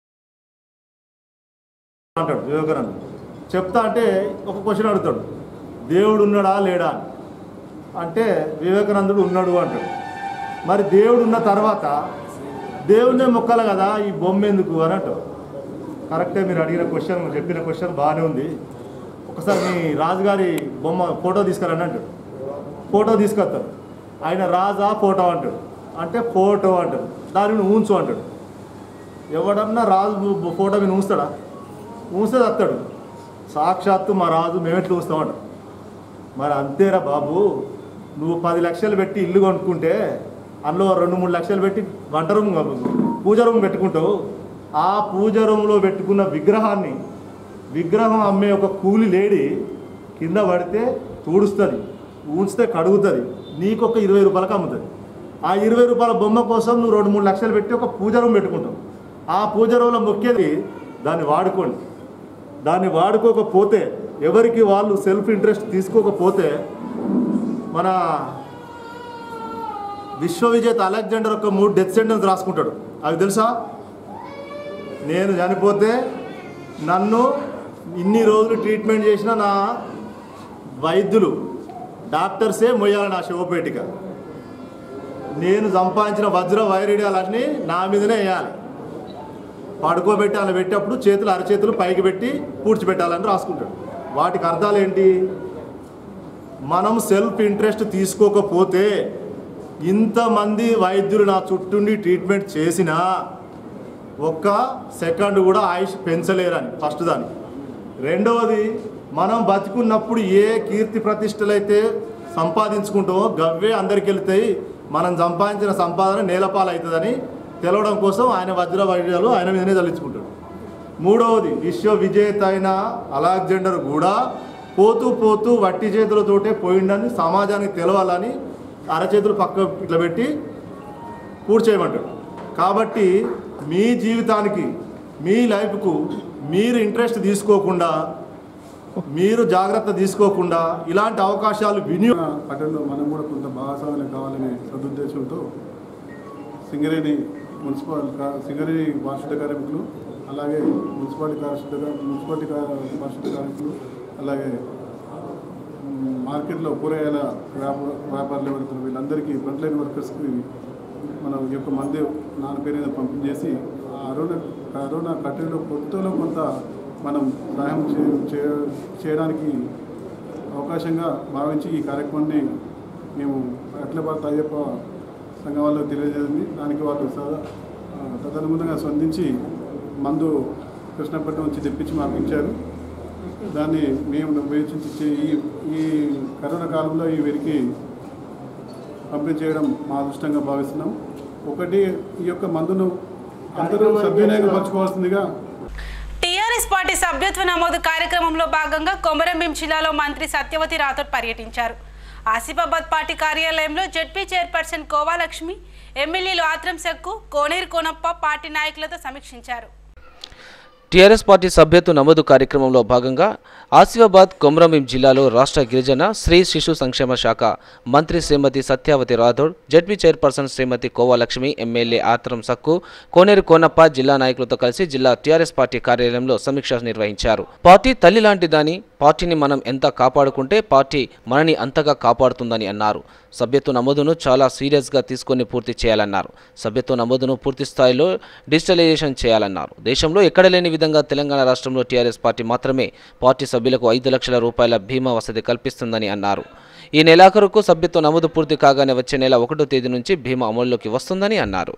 అంటాడు వివేకానంద చెప్తా అంటే ఒక క్వశ్చన్ అడుగుతాడు దేవుడు ఉన్నాడా లేడా అని. అంటే వివేకానందుడు ఉన్నాడు అంటాడు మరి దేవుడు ఉన్న తర్వాత దేవుడినే మొక్కలు కదా ఈ బొమ్మ ఎందుకు అని అంటాడు కరెక్టే మీరు అడిగిన క్వశ్చన్ చెప్పిన క్వశ్చన్ బాగానే ఉంది ఒకసారి మీ రాజుగారి బొమ్మ ఫోటో తీసుకురండి అంటాడు ఫోటో తీసుకొస్తాడు ఆయన రాజా ఫోటో అంటాడు అంటే ఫోటో అంటాడు దానిని ఉంచు అంటాడు ఎవడన్నా రాజు ఫోటో మీద ఉంచుతాడా ఊస్తే వస్తాడు సాక్షాత్తు మా రాజు మేమెట్లు ఊస్తామంట మరి అంతేరా బాబు నువ్వు పది లక్షలు పెట్టి ఇల్లు కొనుక్కుంటే అందులో రెండు మూడు లక్షలు పెట్టి వంట రూమ్ పూజ రూమ్ పెట్టుకుంటావు ఆ పూజ రూమ్లో పెట్టుకున్న విగ్రహాన్ని విగ్రహం అమ్మే ఒక కూలి లేడీ కింద పడితే తుడుస్తుంది ఊంచితే కడుగుతుంది నీకు ఒక ఇరవై రూపాయలకు అమ్ముతుంది ఆ ఇరవై రూపాయల బొమ్మ కోసం నువ్వు రెండు మూడు లక్షలు పెట్టి ఒక పూజ రూమ్ పెట్టుకుంటావు ఆ పూజ రూమ్లో మొక్కేది దాన్ని వాడుకోండి దాన్ని వాడుకోకపోతే ఎవరికి వాళ్ళు సెల్ఫ్ ఇంట్రెస్ట్ తీసుకోకపోతే మన విశ్వవిజేత అలెగ్జాండర్ ఒక మూడు డెత్ సెంటెన్స్ రాసుకుంటాడు అవి తెలుసా నేను చనిపోతే నన్ను ఇన్ని రోజులు ట్రీట్మెంట్ చేసిన నా వైద్యులు డాక్టర్సే మొయ్యాలి నా శివపేటిక నేను సంపాదించిన వజ్ర వైరీడ్యాలన్నీ నా మీదనే వేయాలి పడుకోబెట్టి అలా పెట్టేటప్పుడు చేతులు అరచేతులు పైకి పెట్టి పూడ్చిపెట్టాలని రాసుకుంటాడు వాటికి అర్థాలు ఏంటి మనం సెల్ఫ్ ఇంట్రెస్ట్ తీసుకోకపోతే ఇంతమంది వైద్యులు నా చుట్టూండి ట్రీట్మెంట్ చేసినా ఒక్క సెకండ్ కూడా ఆయుష్ పెంచలేరని ఫస్ట్ దాన్ని రెండవది మనం బతికున్నప్పుడు ఏ కీర్తి ప్రతిష్టలు అయితే సంపాదించుకుంటామో గవ్వే అందరికి వెళ్తాయి మనం సంపాదించిన సంపాదన నేలపాలు అవుతుందని తెలవడం కోసం ఆయన వజ్ర వైద్యాలు ఆయన మీదనే తల్లించుకుంటాడు మూడవది విశ్వ విజేత అయిన అలెగ్జాండర్ కూడా పోతూ పోతూ వట్టి చేతులతోటే పోయిండని సమాజానికి తెలవాలని అరచేతులు పక్క ఇట్లా పెట్టి పూర్తి చేయమంటాడు కాబట్టి మీ జీవితానికి మీ లైఫ్కు మీరు ఇంట్రెస్ట్ తీసుకోకుండా మీరు జాగ్రత్త తీసుకోకుండా ఇలాంటి అవకాశాలు వినియోగ పట్టణంలో మనం కూడా కొంత భాగస్వామ్యం కావాలనే సదుద్దేశంతో సింగరేణి మున్సిపల్ కా- సింగరేణి పారిశుద్ధ కార్మికులు అలాగే మున్సిపాలిటీ పారిశుద్ధ కా- మున్సిపాలిటీ కా- పారిశుద్ధ కార్మికులు అలాగే మ్, మార్కెట్లో కూరగాయల వ్యాప వ్యాపారులు ఎవరుతారు వీళ్ళందరికీ ఫ్రంట్ లైన్ వర్కర్స్కి మన యొక్క మంది నాన్న పేరు మీద పంపిణీ చేసి ఆ అరోనా కరోనా కట్టడిలో కొత్తలో కొంత మనం సహాయం చే- చే- చేయడానికి అవకాశంగా భావించి ఈ కార్యక్రమాన్ని మేము అఖిలభారత అయ్యప్ప సంఘం వాళ్ళకి తెలియజేసింది దానికి వాళ్ళు సదా ఆ, తదనుగుణంగా స్పందించి మందు కృష్ణపట్నం నుంచి తెప్పించి మాకు ఇచ్చారు దాన్ని మేము ఉపయోగించి చే- ఈ ఈ కరోనా కాలంలో ఈ వీరికి పంపిణీ చేయడం మా అదృష్టంగా భావిస్తున్నాం ఒకటి ఈ యొక్క మందును అందరూ సద్వినియోగపరచుకోవాల్సిందిగా టీఆర్ఎస్ పార్టీ సభ్యత్వ నమోదు కార్యక్రమంలో భాగంగా కొమరంభీం జిల్లాలో మంత్రి సత్యవతి రాథోడ్ పర్యటించారు ఆసిఫాబాద్ పార్టీ కార్యాలయంలో జడ్పీ చైర్పర్సన్ కోవాలక్ష్మి ఎమ్మెల్యేలు ఆత్రం సెక్కు కోనేరు కోనప్ప పార్టీ నాయకులతో సమీక్షించారు టీఆర్ఎస్ పార్టీ సభ్యత్వ నమోదు కార్యక్రమంలో భాగంగా ఆసిఫాబాద్ కొమరంభీం జిల్లాలో రాష్ట్ర గిరిజన స్త్రీ శిశు సంక్షేమ శాఖ మంత్రి Shrimati Satyavathi Rathod ZP chairperson Shrimati Kovalakshmi MLA Atram Sakku Koneru Konappa జిల్లా నాయకులతో కలిసి జిల్లా టీఆర్ఎస్ పార్టీ కార్యాలయంలో సమీక్ష నిర్వహించారు పార్టీ తల్లి లాంటి దాని పార్టీని మనం ఎంత కాపాడుకుంటే పార్టీ మనని అంతగా కాపాడుతుందని అన్నారు సభ్యత్వ నమోదును చాలా సీరియస్గా తీసుకొని పూర్తి చేయాలన్నారు సభ్యత్వ నమోదును పూర్తి స్థాయిలో డిజిటలైజేషన్ చేయాలన్నారు దేశంలో ఎక్కడ లేని విధంగా తెలంగాణ రాష్ట్రంలో టీఆర్ఎస్ పార్టీ మాత్రమే పార్టీ సభ్యులకు ఐదు లక్షల రూపాయల బీమా వసతి కల్పిస్తుందని అన్నారు ఈ నెలాఖరుకు సభ్యత్వ నమోదు పూర్తి కాగానే వచ్చే నెల ఒకటో తేదీ నుంచి బీమా అమల్లోకి వస్తుందని అన్నారు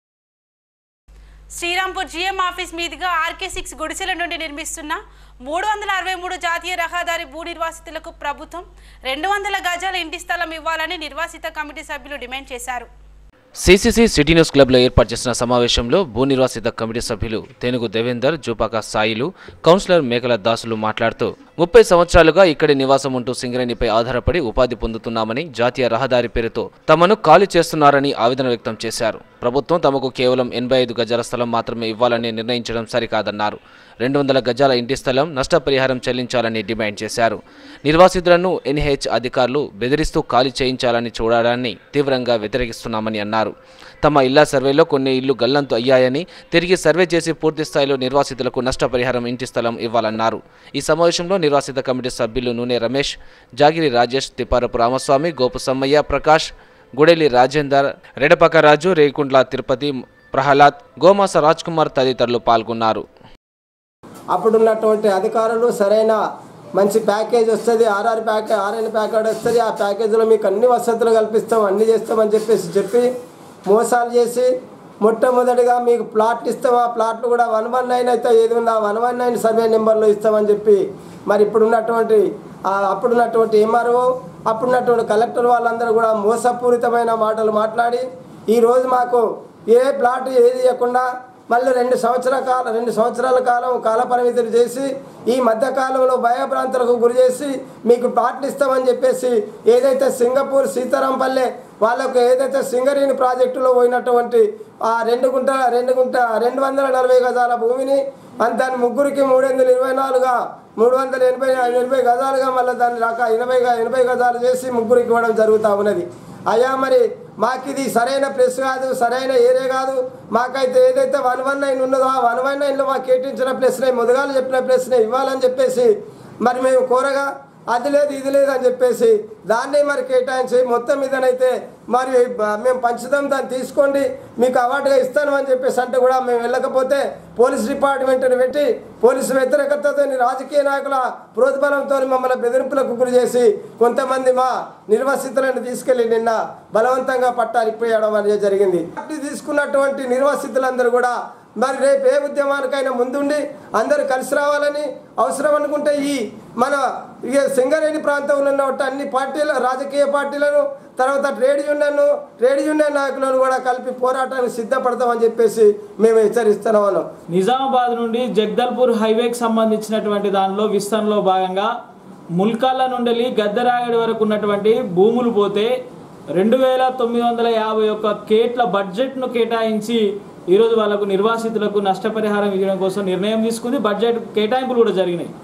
శ్రీరాంపూర్ జీఎం ఆఫీస్ మీదుగా ఆర్కే సిక్స్ గుడిసెల నుండి నిర్మిస్తున్న మూడు వందల అరవై మూడు జాతీయ రహదారి భూ నిర్వాసితులకు ప్రభుత్వం రెండు వందల గజాల ఇంటి స్థలం ఇవ్వాలని నిర్వాసిత కమిటీ సభ్యులు డిమాండ్ చేశారు సిసిసి సిటీ న్యూస్ క్లబ్లో ఏర్పాటు చేసిన సమావేశంలో భూ నిర్వాసిత కమిటీ సభ్యులు తెనుగు దేవేందర్ జూపాక సాయిలు కౌన్సిలర్ మేకల దాసులు మాట్లాడుతూ ముప్పై సంవత్సరాలుగా ఇక్కడి నివాసం ఉంటూ సింగరేణిపై ఆధారపడి ఉపాధి పొందుతున్నామని జాతీయ రహదారి పేరుతో తమను ఖాళీ చేస్తున్నారని ఆవేదన వ్యక్తం చేశారు ప్రభుత్వం తమకు కేవలం ఎనభై ఐదు గజాల స్థలం మాత్రమే ఇవ్వాలని నిర్ణయించడం సరికాదన్నారు రెండు వందల గజాల ఇంటి స్థలం నష్టపరిహారం చెల్లించాలని డిమాండ్ చేశారు నిర్వాసితులను ఎన్హెచ్ అధికారులు బెదిరిస్తూ ఖాళీ చేయించాలని చూడడాన్ని తీవ్రంగా వ్యతిరేకిస్తున్నామని అన్నారు తమ ఇళ్ల సర్వేలో కొన్ని ఇళ్లు గల్లంతు అయ్యాయని తిరిగి సర్వే చేసి పూర్తి స్థాయిలో నిర్వాసితులకు నష్టపరిహారం ఇంటి స్థలం ఇవ్వాలన్నారు ఈ సమావేశంలో నిర్వాసిత కమిటీ సభ్యులు నూనె రమేష్ జాగిరి రాజేష్ తిప్పారపు రామస్వామి గోపు సమ్మయ్య ప్రకాష్ గుడెలి రాజేందర్ రెడపక రాజు రేకుండ్ల తిరుపతి ప్రహ్లాద్ గోమాస రాజ్ కుమార్ తదితరులు పాల్గొన్నారు అప్పుడున్నటువంటి అధికారులు సరైన మంచి ప్యాకేజ్ వస్తుంది ఆర్ఆర్ ప్యాకేజ్ ఆర్ఎన్ ప్యాకేజ్ వస్తుంది ఆ ప్యాకేజీలో మీకు అన్ని వసతులు కల్పిస్తాం అన్ని చేస్తామని చెప్పేసి చెప్పి మోసాలు చేసి మొట్టమొదటిగా మీకు ప్లాట్లు ఇస్తాం ఆ ప్లాట్లు కూడా వన్ వన్ నైన్ అయితే ఏది ఉందో ఆ వన్ వన్ నైన్ సర్వే నెంబర్లో ఇస్తామని చెప్పి మరి ఇప్పుడున్నటువంటి ఆ అప్పుడున్నటువంటి ఎంఆర్ఓ అప్పుడున్నటువంటి కలెక్టర్ వాళ్ళందరూ కూడా మోసపూరితమైన మాటలు మాట్లాడి ఈరోజు మాకు ఏ ప్లాట్ ఏది ఇవ్వకుండా మళ్ళీ రెండు సంవత్సరాల కాలం రెండు సంవత్సరాల కాలం కాల పరిమితులు చేసి ఈ మధ్యకాలంలో భయభ్రాంతులకు గురి చేసి మీకు ప్లాట్లు ఇస్తామని చెప్పేసి ఏదైతే సింగపూర్ సీతారాంపల్లె వాళ్ళకు ఏదైతే సింగరేణి ప్రాజెక్టులో పోయినటువంటి ఆ రెండు గుంట రెండు గుంట రెండు వందల నలభై గజాల భూమిని అంత దాని ముగ్గురికి మూడు వందల ఇరవై నాలుగుగా మూడు వందల ఎనభై ఎనభై గజాలుగా మళ్ళీ దాన్ని రక ఎనభై గ- ఎనభై గజాలు చేసి ముగ్గురికి ఇవ్వడం జరుగుతూ ఉన్నది అయ్యా మరి మాకు ఇది సరైన ప్లేస్ కాదు సరైన ఏరియా కాదు మాకైతే ఏదైతే వన్ వన్ నైన్ ఉన్నదో ఆ వన్ వన్ నైన్లో మాకు కేటాయించిన ప్లేస్నే మొదగాలు చెప్పిన ప్లేస్నే ఇవ్వాలని చెప్పేసి మరి మేము కోరగా అది లేదు ఇది లేదు అని చెప్పేసి దాన్ని మరి కేటాయించి మొత్తం మీదనైతే మరి బ- మేము పంచుతాం దాన్ని తీసుకోండి మీకు అవార్డుగా ఇస్తాను అని చెప్పేసి అంటే కూడా మేము వెళ్ళకపోతే పోలీస్ డిపార్ట్మెంట్ని పెట్టి పోలీసు వ్యతిరేకతతో రాజకీయ నాయకుల ప్రోద్బలంతో మమ్మల్ని బెదిరింపులకు గురి చేసి కొంతమంది మా నిర్వాసితులను తీసుకెళ్లి నిన్న బలవంతంగా పట్టాలిపోయడం అనేది జరిగింది పార్టీ తీసుకున్నటువంటి నిర్వాసితులందరూ కూడా మరి రేపు ఏ ఉద్యమానికైనా ముందుండి అందరూ కలిసి రావాలని అవసరం అనుకుంటే ఈ మన ఇక సింగరేణి ప్రాంతంలో ఉన్న అన్ని పార్టీల రాజకీయ పార్టీలను తర్వాత ట్రేడ్ యూనియన్ ట్రేడ్ యూనియన్ నాయకులను కూడా కలిపి పోరాటానికి సిద్ధపడతామని చెప్పేసి మేము హెచ్చరిస్తున్నాము నిజామాబాద్ నుండి జగదల్పూర్ హైవేకి సంబంధించినటువంటి దానిలో విస్తరణలో భాగంగా ముల్కాల నుండి గద్దరాగడి వరకు ఉన్నటువంటి భూములు పోతే రెండు వేల తొమ్మిది వందల యాభై ఒక్క కేట్ల బడ్జెట్ను కేటాయించి ఈరోజు వాళ్ళకు నిర్వాసితులకు నష్టపరిహారం ఇవ్వడం కోసం నిర్ణయం తీసుకుంది బడ్జెట్ కేటాయింపులు కూడా జరిగినాయి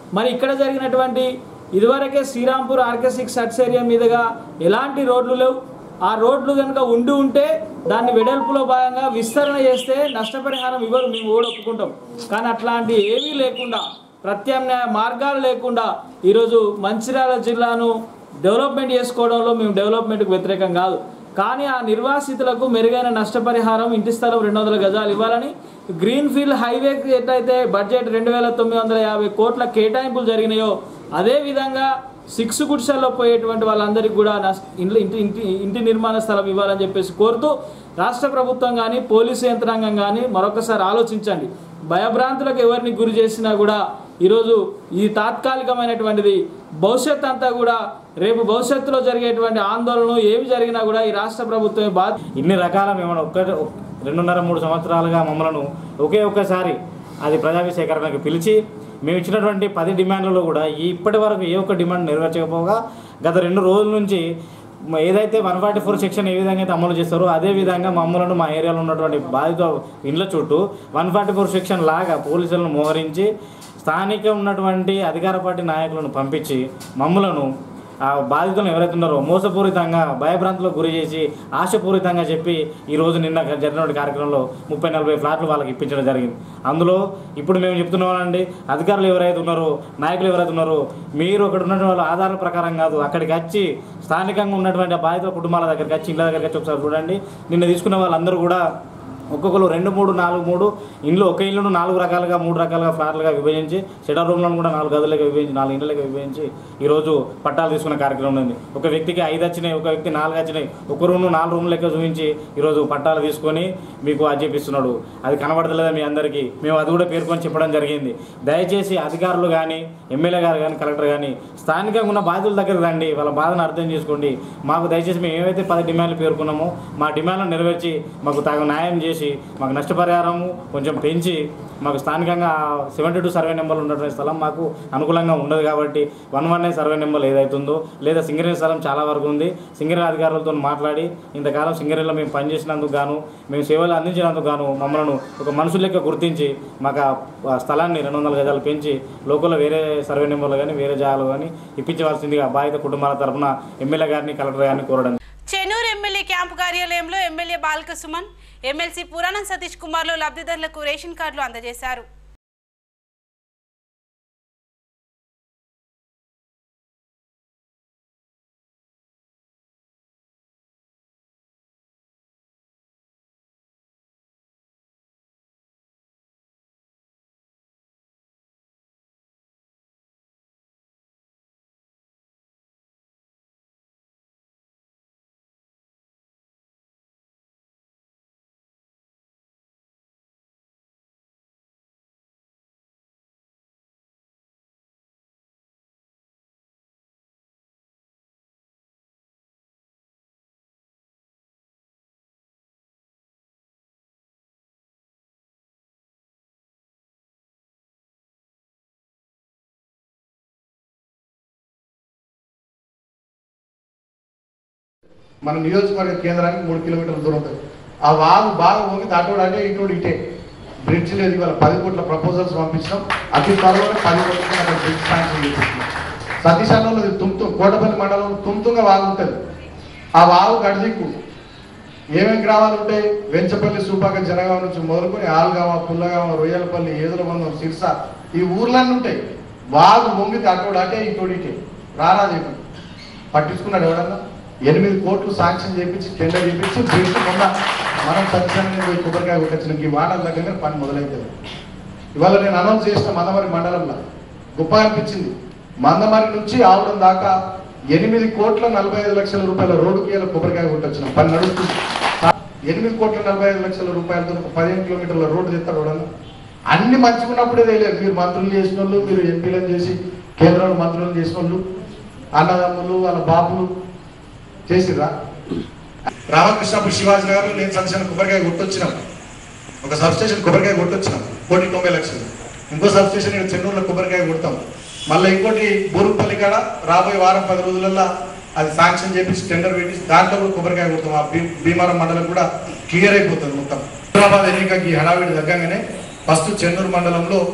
మరి ఇక్కడ జరిగినటువంటి ఇదివరకే శ్రీరాంపూర్ ఆర్కే సిక్స్ సట్స్ ఏరియా మీదుగా ఎలాంటి రోడ్లు లేవు ఆ రోడ్లు కనుక ఉండి ఉంటే దాన్ని వెడల్పులో భాగంగా విస్తరణ చేస్తే నష్టపరిహారం ఇవ్వరు మేము కూడా ఒప్పుకుంటాం కానీ అట్లాంటి ఏమీ లేకుండా ప్రత్యామ్నాయ మార్గాలు లేకుండా ఈరోజు మంచిర్యాల జిల్లాను డెవలప్మెంట్ చేసుకోవడంలో మేము డెవలప్మెంట్కి వ్యతిరేకం కాదు కానీ ఆ నిర్వాసితులకు మెరుగైన నష్టపరిహారం ఇంటి స్థలం రెండు వందల గజాలు ఇవ్వాలని గ్రీన్ ఫీల్డ్ హైవేకి ఎట్లయితే బడ్జెట్ రెండు వేల తొమ్మిది వందల యాభై కోట్ల కేటాయింపులు జరిగినాయో అదేవిధంగా సిక్స్ గుడ్సల్లో పోయేటువంటి వాళ్ళందరికీ కూడా నష్ట ఇంటి ఇంటి ఇంటి ఇంటి నిర్మాణ స్థలం ఇవ్వాలని చెప్పేసి కోరుతూ రాష్ట్ర ప్రభుత్వం కానీ పోలీసు యంత్రాంగం కానీ మరొకసారి ఆలోచించండి భయభ్రాంతులకు ఎవరిని గురి చేసినా కూడా ఈరోజు ఇది తాత్కాలికమైనటువంటిది భవిష్యత్ అంతా కూడా రేపు భవిష్యత్తులో జరిగేటువంటి ఆందోళన ఏమి జరిగినా కూడా ఈ రాష్ట్ర ప్రభుత్వమే బాధ ఇన్ని రకాల మేము ఒక్క రెండున్నర మూడు సంవత్సరాలుగా మమ్మల్ని ఒకే ఒక్కసారి అది ప్రజాభి సేకరణకు పిలిచి మేము ఇచ్చినటువంటి పది డిమాండ్లలో కూడా ఈ ఇప్పటి వరకు ఏ ఒక్క డిమాండ్ నెరవేర్చకపోగా గత రెండు రోజుల నుంచి మ- ఏదైతే వన్ ఫార్టీ ఫోర్ సెక్షన్ ఏ విధంగా అయితే అమలు చేస్తారో అదే విధంగా మమ్మల్ని మా ఏరియాలో ఉన్నటువంటి బాధిత ఇండ్ల చుట్టూ వన్ ఫార్టీ ఫోర్ సెక్షన్ లాగా పోలీసులను మోహరించి స్థానిక ఉన్నటువంటి అధికార పార్టీ నాయకులను పంపించి మమ్మలను ఆ బాధితులను ఎవరైతే ఉన్నారో మోసపూరితంగా భయభ్రాంతులకు గురి చేసి ఆశపూరితంగా చెప్పి ఈ రోజు నిన్న జరిగిన కార్యక్రమంలో ముప్పై నలభై ఫ్లాట్లు వాళ్ళకి ఇప్పించడం జరిగింది అందులో ఇప్పుడు మేము చెప్తున్నామండి అధికారులు ఎవరైతే ఉన్నారో నాయకులు ఎవరైతే ఉన్నారో మీరు అక్కడ ఉన్నటువంటి వాళ్ళ ఆధారాల ప్రకారం కాదు అక్కడికి వచ్చి స్థానికంగా ఉన్నటువంటి ఆ బాధితుల కుటుంబాల దగ్గరికి వచ్చి ఇళ్ళ దగ్గరికి వచ్చి ఒకసారి చూడండి నిన్న తీసుకున్న వాళ్ళందరూ కూడా ఒక్కొక్కరు రెండు మూడు నాలుగు మూడు ఇండ్లు ఒక ఇల్లును నాలుగు రకాలుగా మూడు రకాలుగా ఫ్లాట్లుగా విభజించి షెటర్ రూమ్లను కూడా నాలుగు గదులుగా విభజించి నాలుగు ఇండ్లకి విభజించి ఈరోజు పట్టాలు తీసుకున్న కార్యక్రమం ఉంది ఒక వ్యక్తికి ఐదు వచ్చినాయి ఒక వ్యక్తి నాలుగు వచ్చినాయి ఒక రూమ్ నాలుగు రూమ్ లెక్క చూపించి ఈరోజు పట్టాలు తీసుకొని మీకు అది చెప్పిస్తున్నాడు అది కనబడతలేదా మీ అందరికీ మేము అది కూడా పేర్కొని చెప్పడం జరిగింది దయచేసి అధికారులు కానీ ఎమ్మెల్యే గారు కానీ కలెక్టర్ కానీ స్థానికంగా ఉన్న బాధితుల దగ్గర రండి వాళ్ళ బాధను అర్థం చేసుకోండి మాకు దయచేసి మేము ఏవైతే పది డిమాండ్లు పేర్కొన్నామో మా డిమాండ్లను నెరవేర్చి మాకు తగు న్యాయం చేసి మాకు నష్టపరిహారము కొంచెం పెంచి మాకు స్థానికంగా సెవెంటీ టూ సర్వే నెంబర్లు ఉన్నటువంటి స్థలం మాకు అనుకూలంగా ఉండదు కాబట్టి one one nine survey number ఏదైతుందో లేదా సింగరేణి స్థలం చాలా వరకు ఉంది సింగరేణి అధికారులతో మాట్లాడి ఇంతకాలం సింగరేణిలో మేము పనిచేసినందుకు గాను మేము సేవలు అందించినందుకు గాను మమ్మల్ని ఒక మనుషుల లెక్క గుర్తించి మాకు ఆ స్థలాన్ని రెండు వందల గజాలు పెంచి లోకల్లో వేరే సర్వే నెంబర్లు కానీ వేరే జాగాలు కానీ ఇప్పించవలసిందిగా బాధిత కుటుంబాల తరపున ఎమ్మెల్యే గారిని కలెక్టర్ గారిని కోరడం చెన్నూరు ఎమ్మెల్యే క్యాంపు కార్యాలయంలో ఎమ్మెల్యే బాలక సుమన్ ఎమ్మెల్సీ పురాణం సతీష్ కుమార్లు లబ్ధిదారులకు రేషన్ కార్డులు అందజేశారు మన నియోజకవర్గ కేంద్రానికి మూడు కిలోమీటర్ల దూరం ఉంటుంది ఆ వాగు బాగా పోగి దాటోడు అంటే ఇటు ఇటే బ్రిడ్జ్ లేదు ఇవాళ పది కోట్ల ప్రపోజల్స్ పంపించినాం అతి త్వరలోనే పది కోట్ల అక్కడ బ్రిడ్జ్ శాంక్షన్ చేపిస్తున్నాం సతీష్ అన్నది తుమ్తు కోటపల్లి మండలంలో తుమ్తుంగా వాగు ఉంటుంది ఆ వాగు గడిదిక్కు ఏమేమి గ్రామాలు ఉంటాయి వెంచపల్లి సూపాక జనగామ నుంచి మొదలుకొని ఆల్గామ పుల్లగామ రొయ్యలపల్లి ఏదులబంధం సిర్స ఈ ఊర్లన్నీ ఉంటాయి వాగు మొంగితే అటోడు అటే ఇటోడు ఇటే రారా చెప్పి పట్టించుకున్నాడు ఎవడన్నా ఎనిమిది కోట్లు శాంక్షన్ చేయించి టెండర్ చేయించి బ్రిడ్జ్ మొన్న మనం సత్యాన్ని పోయి కొబ్బరికాయ కొట్టచ్చిన ఈ వాటర్ దగ్గర పని మొదలవుతుంది ఇవాళ నేను అనౌన్స్ చేసిన మందమరి మండలంలో గొప్ప అనిపించింది మందమరి నుంచి ఆవడం దాకా ఎనిమిది కోట్ల నలభై ఐదు లక్షల రూపాయల రోడ్డుకి ఇలా కొబ్బరికాయ కొట్టొచ్చిన పని నడుస్తుంది ఎనిమిది కోట్ల నలభై ఐదు లక్షల రూపాయలతో ఒక పదిహేను కిలోమీటర్ల రోడ్డు తెస్తారు ఎవడన్నా అన్ని మంచిగా ఉన్నప్పుడే తెలియదు మీరు మంత్రులు చేసిన వాళ్ళు మీరు ఎంపీలను చేసి కేంద్రంలో మంత్రులను చేసిన వాళ్ళు అన్నదమ్ములు వాళ్ళ బాబులు చేసిర్రా రామకృష్ణపురి శివాజీ గారు నేను సబ్స్టేషన్ కొబ్బరికాయ కొట్టొచ్చినాం ఒక సబ్స్టేషన్ కొబ్బరికాయ కొట్టొచ్చినాం కోటి తొంభై లక్షలు ఇంకో సబ్స్టేషన్ ఇక్కడ చెన్నూరులో కొబ్బరికాయ కొడతాం మళ్ళీ ఇంకోటి బోరుపల్లి కాడ రాబోయే వారం పది రోజులలో అది శాంక్షన్ చేపించి టెండర్ పెట్టి దాంట్లో కూడా కొబ్బరికాయ కొడతాం ఆ భీ- భీమవరం మండలం కూడా క్లియర్ అయిపోతుంది మొత్తం హైదరాబాద్ ఎన్నికకి హడావిడి తగ్గగానే ఫస్ట్ చెన్నూరు మండలంలో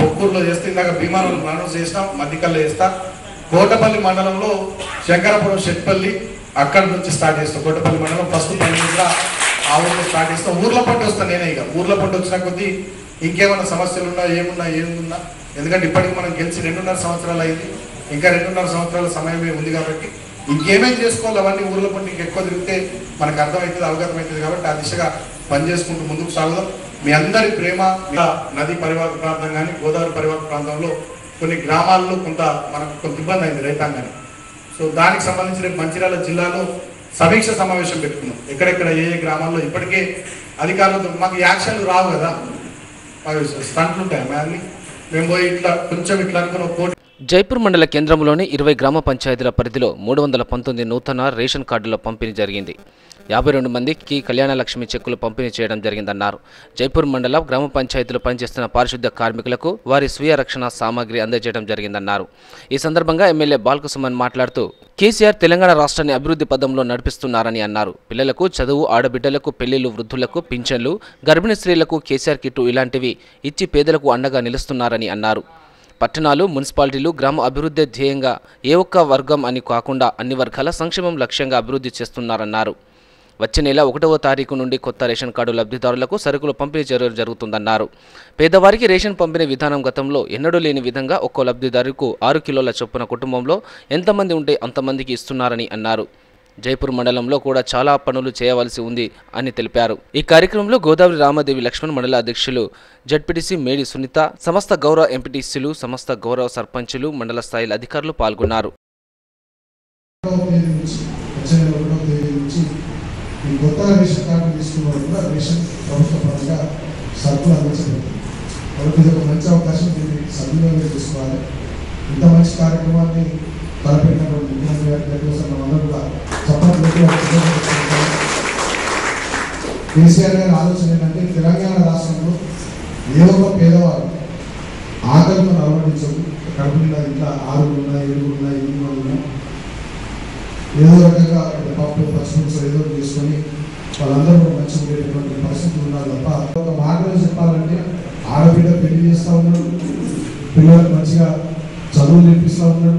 పొక్కూరులో చేస్తే ఇందాక భీమారం అనౌన్స్ చేసినాం మధ్యకల్లో చేస్తా కోటపల్లి మండలంలో శంకరపురం షెట్పల్లి అక్కడ నుంచి స్టార్ట్ చేస్తాం కోటపల్లి మండలం ఫస్ట్ పని కూడా ఆ ఊర్లో స్టార్ట్ చేస్తాం ఊర్ల పంట వస్తాను నేనే ఇక ఊర్ల పంట వచ్చిన కొద్దీ ఇంకేమైనా సమస్యలు ఉన్నా ఏమున్నా ఏమున్నా ఎందుకంటే ఇప్పటికి మనం గెలిచి రెండున్నర సంవత్సరాలు అయింది ఇంకా రెండున్నర సంవత్సరాల సమయమే ఉంది కాబట్టి ఇంకేమేం చేసుకోవాలి అవన్నీ ఊర్ల పంట ఇంకెక్కువ తిరిగితే మనకు అర్థమవుతుంది అవగతం అవుతుంది కాబట్టి ఆ దిశగా పని చేసుకుంటూ ముందుకు సాగుదాం మీ అందరి ప్రేమ ఇంకా నదీ పరివాహక ప్రాంతం కానీ గోదావరి పరివాహక ప్రాంతంలో కొన్ని గ్రామాల్లో కొంత మనకు కొంత ఇబ్బంది అయింది రైతాంగానికి సో దానికి సంబంధించి రేపు మంచిర్యాల జిల్లాలో సమీక్ష సమావేశం పెట్టుకున్నాం ఎక్కడెక్కడ ఏ ఏ గ్రామాల్లో ఇప్పటికే అధికారులతో మాకు యాక్షన్లు రావు కదా మాకు స్టంట్లు ఉంటాయి అన్ని మేము పోయి ఇట్లా కొంచెం ఇట్లా అనుకున్న కోటి జైపూర్ మండల కేంద్రంలోని ఇరవై గ్రామ పంచాయతీల పరిధిలో మూడు వందల పంతొమ్మిది నూతన రేషన్ కార్డుల పంపిణీ జరిగింది యాభై రెండు మందికి కళ్యాణ లక్ష్మి చెక్కులు పంపిణీ చేయడం జరిగిందన్నారు జైపూర్ మండల గ్రామ పంచాయతీలో పనిచేస్తున్న పారిశుద్ధ్య కార్మికులకు వారి స్వీయ రక్షణ సామాగ్రి అందజేయడం జరిగిందన్నారు ఈ సందర్భంగా ఎమ్మెల్యే బాల్కసుమన్ మాట్లాడుతూ కేసీఆర్ తెలంగాణ రాష్ట్రాన్ని అభివృద్ధి పదంలో నడిపిస్తున్నారని అన్నారు పిల్లలకు చదువు ఆడబిడ్డలకు పెళ్లిళ్లు వృద్ధులకు పింఛన్లు గర్భిణీ స్త్రీలకు కేసీఆర్ కిట్టు ఇలాంటివి ఇచ్చి పేదలకు అండగా నిలుస్తున్నారని అన్నారు పట్టణాలు మున్సిపాలిటీలు గ్రామ అభివృద్ధి ధ్యేయంగా ఏ ఒక్క వర్గం అని కాకుండా అన్ని వర్గాల సంక్షేమం లక్ష్యంగా అభివృద్ధి చేస్తున్నారన్నారు వచ్చే నెల ఒకటవ తారీఖు నుండి కొత్త రేషన్ కార్డు లబ్ధిదారులకు సరుకులు పంపిణీ చేయడం జరుగుతుందన్నారు పేదవారికి రేషన్ పంపిణీ విధానం గతంలో ఎన్నడూ లేని విధంగా ఒక్కో లబ్ధిదారుకు ఆరు కిలోల చొప్పున కుటుంబంలో ఎంతమంది ఉంటే అంతమందికి ఇస్తున్నారని అన్నారు జైపూర్ మండలంలో కూడా చాలా పనులు చేయవలసి ఉంది అని తెలిపారు ఈ కార్యక్రమంలో గోదావరి రామదేవి లక్ష్మణ్ మండల అధ్యక్షులు జడ్పీటీసీ మేడి సునీత సమస్త గౌరవ ఎంపీటీసీలు సమస్త గౌరవ సర్పంచులు మండల స్థాయిల అధికారులు పాల్గొన్నారు ఒకటవ తేదీ నుంచి వచ్చే నెల ఒకటవ తేదీ నుంచి ఈ కొత్తగా రేషన్ కార్డు తీసుకున్న వాళ్ళు కూడా రేషన్ ప్రభుత్వ పరంగా సరుకులు అందించబడుతుంది కాబట్టి ఇది ఒక మంచి అవకాశం దీన్ని సద్వినియోగం చేసుకోవాలి ఇంత మంచి కార్యక్రమాన్ని తలపెట్టినటువంటి ముఖ్యమంత్రి గారి కోసం మనందరూ కూడా చప్పట్లు పెట్టి వారికి కృతజ్ఞతలు తెలుపుకోవాలి. కేసీఆర్ గారి ఆలోచన ఏంటంటే తెలంగాణ రాష్ట్రంలో ఏ ఒక్క పేదవాడు ఆకలితో నలవడించదు కడుపు నిండా ఇంట్లో ఆరుగురు ఉన్నా ఏడుగురు ఉన్నా ఎనిమిది మంది ఉన్నా ఏదో రకంగా పప్పు పచ్చిపులుసు ఏదో ఒకటి చేసుకొని వాళ్ళందరూ కూడా మంచిగా ఉండేటటువంటి పరిస్థితులు ఉన్నారు తప్ప ఒక మాటలో చెప్పాలంటే ఆడబిడ్డ పెళ్లి చేస్తూ ఉన్నాడు పిల్లలకు మంచిగా చదువులు నేర్పిస్తూ ఉన్నాడు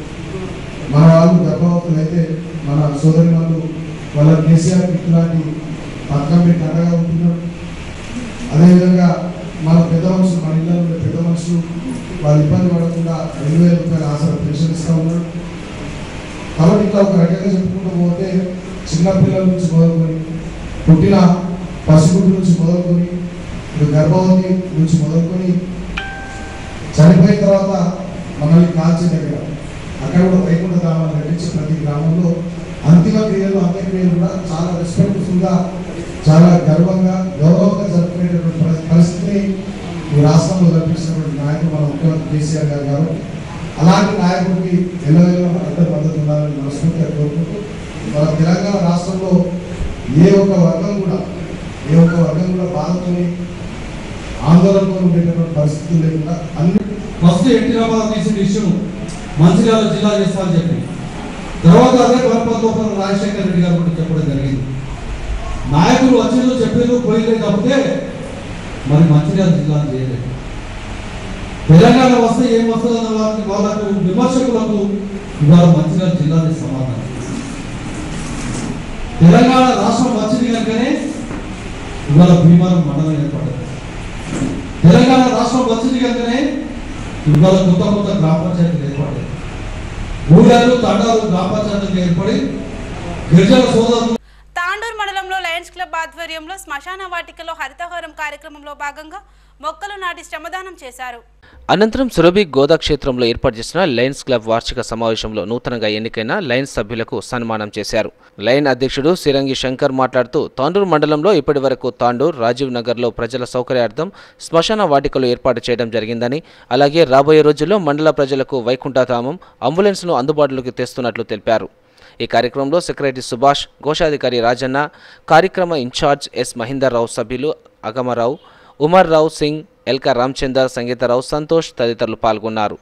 మన వాళ్ళు గర్భవతులు అయితే మన సోదరి వాళ్ళు వాళ్ళ కేసీఆర్ కిట్ లాంటి పథకం పెట్టి అండగా ఉంటున్నాడు అదేవిధంగా మన పెద్ద మనుషులు మన ఇళ్ళలో ఉండే పెద్ద మనుషులు వాళ్ళు ఇబ్బంది పడకుండా రెండు వేల రూపాయల ఆసరా పెన్షన్ ఇస్తూ ఉన్నాడు కాబట్టి ఇట్లా ఒక రకంగా చెప్పుకుంటూ పోతే చిన్నపిల్లల నుంచి మొదలుకొని పుట్టిన పసిగుడ్డు నుంచి మొదలుకొని ఇప్పుడు గర్భవతి నుంచి మొదలుకొని చనిపోయిన తర్వాత మనల్ని కాల్చే దగ్గర అక్కడ కూడా వైకుంఠ గ్రామాలు కట్టించి ప్రతి గ్రామంలో అంతిమ క్రియలు అంత్యక్రియలు కూడా చాలా రెస్పెక్ట్ఫుల్గా చాలా గర్వంగా గౌరవంగా జరుపుకునేటటువంటి పరి- పరిస్థితిని ఈ రాష్ట్రంలో కల్పించినటువంటి నాయకుడు మన ముఖ్యమంత్రి కేసీఆర్ గారు కాబట్టి అలాంటి నాయకుడికి ఎల్లవేళ అందరూ మద్దతు ఉండాలని మనస్ఫూర్తిగా కోరుకుంటూ మన తెలంగాణ రాష్ట్రంలో ఏ ఒక్క వర్గం కూడా ఏ ఒక్క వర్గం కూడా బాధతోని ఆందోళనతో ఉండేటటువంటి పరిస్థితులు లేకుండా అన్ని ఫస్ట్ ఎన్టీ రామారావు తీసిన ఇష్యూ మంచిర్యాల జిల్లా చేస్తారని చెప్పి తర్వాత అదే గణపతిలోపల రాజశేఖర రెడ్డి గారు కూడా చెప్పడం జరిగింది నాయకులు వచ్చిందో చెప్పేదో పోయిలే తప్పితే మరి మంచిర్యాల జిల్లాను చేయలేదు తెలంగాణ వస్తే ఏం వస్తుందన్న వారికి వాళ్ళకు విమర్శకులకు ఇవాళ మంచిర్యాల జిల్లాని సమాధానం తెలంగాణ రాష్ట్రం వచ్చింది కనుకనే ఇవాళ భీమవరం మండలం ఏర్పడింది తెలంగాణ రాష్ట్రం వచ్చింది కనుకనే ఇవాళ కొత్త కొత్త గ్రామ పంచాయతీలు ఏర్పడ్డాయి ఊళ్ళలో తండాలు గ్రామ పంచాయతీలు ఏర్పడి గిరిజన సోదరులు తాండూరు మండలంలో లయన్స్ క్లబ్ ఆధ్వర్యంలో శ్మశాన వాటికలో హరితహారం కార్యక్రమంలో భాగంగా మొక్కలు నాటి శ్రమదానం చేశారు అనంతరం సురభి గోదా క్షేత్రంలో ఏర్పాటు చేసిన లయన్స్ క్లబ్ వార్షిక సమావేశంలో నూతనంగా ఎన్నికైన లయన్స్ సభ్యులకు సన్మానం చేశారు లయన్ అధ్యక్షుడు సిరంగి శంకర్ మాట్లాడుతూ తాండూరు మండలంలో ఇప్పటి వరకు తాండూరు రాజీవ్ నగర్లో ప్రజల సౌకర్యార్థం శ్మశాన వాటికలు ఏర్పాటు చేయడం జరిగిందని అలాగే రాబోయే రోజుల్లో మండల ప్రజలకు వైకుంఠధామం అంబులెన్స్ను అందుబాటులోకి తెస్తున్నట్లు తెలిపారు ఈ కార్యక్రమంలో సెక్రటరీ సుభాష్ కోశాధికారి రాజన్న కార్యక్రమ ఇన్ఛార్జ్ ఎస్ మహేందర్ రావు సభ్యులు అగమరావు ఉమర్ రావు సింగ్ ఎల్కా రామచందర్ సంగీతరావు సంతోష్ తదితరులు పాల్గొన్నారు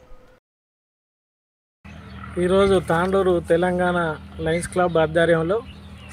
ఈరోజు తాండూరు తెలంగాణ లయన్స్ క్లబ్ ఆధ్వర్యంలో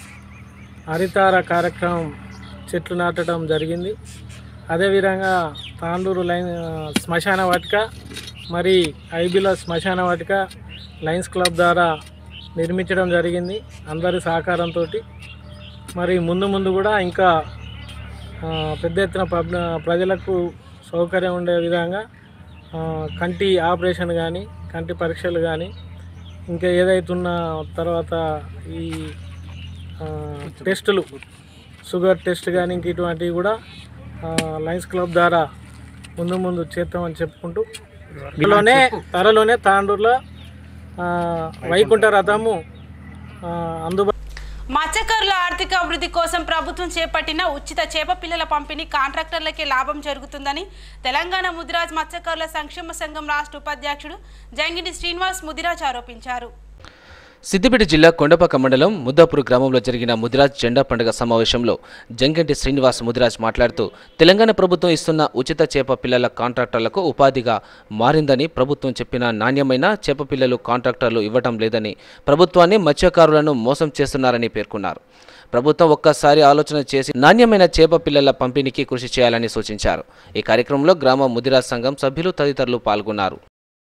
హరితార కార్యక్రమం చెట్లు నాటడం జరిగింది అదేవిధంగా తాండూరు లైన్ ఆ, శ్మశాన వాటిక మరి ఐబీల శ్మశాన వాటిక లయన్స్ క్లబ్ ద్వారా నిర్మించడం జరిగింది అందరి సహకారంతో మరి ముందు ముందు కూడా ఇంకా ఆ, పెద్ద ఎత్తున పబ్- ప్రజలకు సౌకర్యం ఉండే విధంగా ఆ, కంటి ఆపరేషన్ కానీ కంటి పరీక్షలు కానీ ఇంకా ఏదైతున్న తర్వాత ఈ ఆ, టెస్టులు షుగర్ టెస్ట్ కానీ ఇంక ఇటువంటివి కూడా ఆ, లయన్స్ క్లబ్ ద్వారా ముందు ముందు చేద్దామని చెప్పుకుంటూ త్వరలోనే త్వరలోనే తాండూరులో ఆ, వైకుంఠ రథము ఆ, అందుబాటు మత్స్యకారుల ఆర్థిక అభివృద్ధి కోసం ప్రభుత్వం చేపట్టిన ఉచిత చేప పిల్లల పంపిణీ కాంట్రాక్టర్లకే లాభం జరుగుతుందని తెలంగాణ ముదిరాజ్ మత్స్యకారుల సంక్షేమ సంఘం రాష్ట్ర ఉపాధ్యక్షుడు జంగిడి శ్రీనివాస్ ముదిరాజ్ ఆరోపించారు సిద్దిపేట జిల్లా కొండపాక మండలం ముద్దాపూర్ గ్రామంలో జరిగిన ముదిరాజ్ జెండా పండుగ సమావేశంలో జంగంటి శ్రీనివాస్ ముదిరాజ్ మాట్లాడుతూ తెలంగాణ ప్రభుత్వం ఇస్తున్న ఉచిత చేప పిల్లల కాంట్రాక్టర్లకు ఉపాధిగా మారిందని ప్రభుత్వం చెప్పిన నాణ్యమైన చేప పిల్లలు కాంట్రాక్టర్లు ఇవ్వటం లేదని ప్రభుత్వాన్ని మత్స్యకారులను మోసం చేస్తున్నారని పేర్కొన్నారు ప్రభుత్వం ఒక్కసారి ఆలోచన చేసి నాణ్యమైన చేప పిల్లల పంపిణీకి కృషి చేయాలని సూచించారు ఈ కార్యక్రమంలో గ్రామ ముదిరాజ్ సంఘం సభ్యులు తదితరులు పాల్గొన్నారు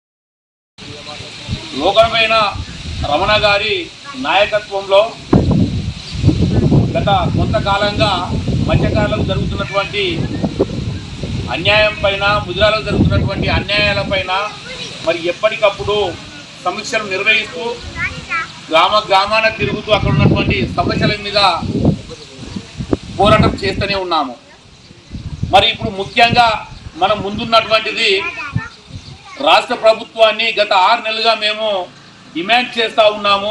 లోకమైన రమణ గారి నాయకత్వంలో గత కొంతకాలంగా మత్స్యకారులకు జరుగుతున్నటువంటి అన్యాయం పైన ముదిరాలకు జరుగుతున్నటువంటి అన్యాయాలపైన మరి ఎప్పటికప్పుడు సమీక్షలు నిర్వహిస్తూ గ్రామ గ్రామాన తిరుగుతూ అక్కడ ఉన్నటువంటి సమస్యల మీద పోరాటం చేస్తూనే ఉన్నాము మరి ఇప్పుడు ముఖ్యంగా మనం ముందున్నటువంటిది రాష్ట్ర ప్రభుత్వాన్ని గత ఆరు నెలలుగా మేము డిమాండ్ చేస్తూ ఉన్నాము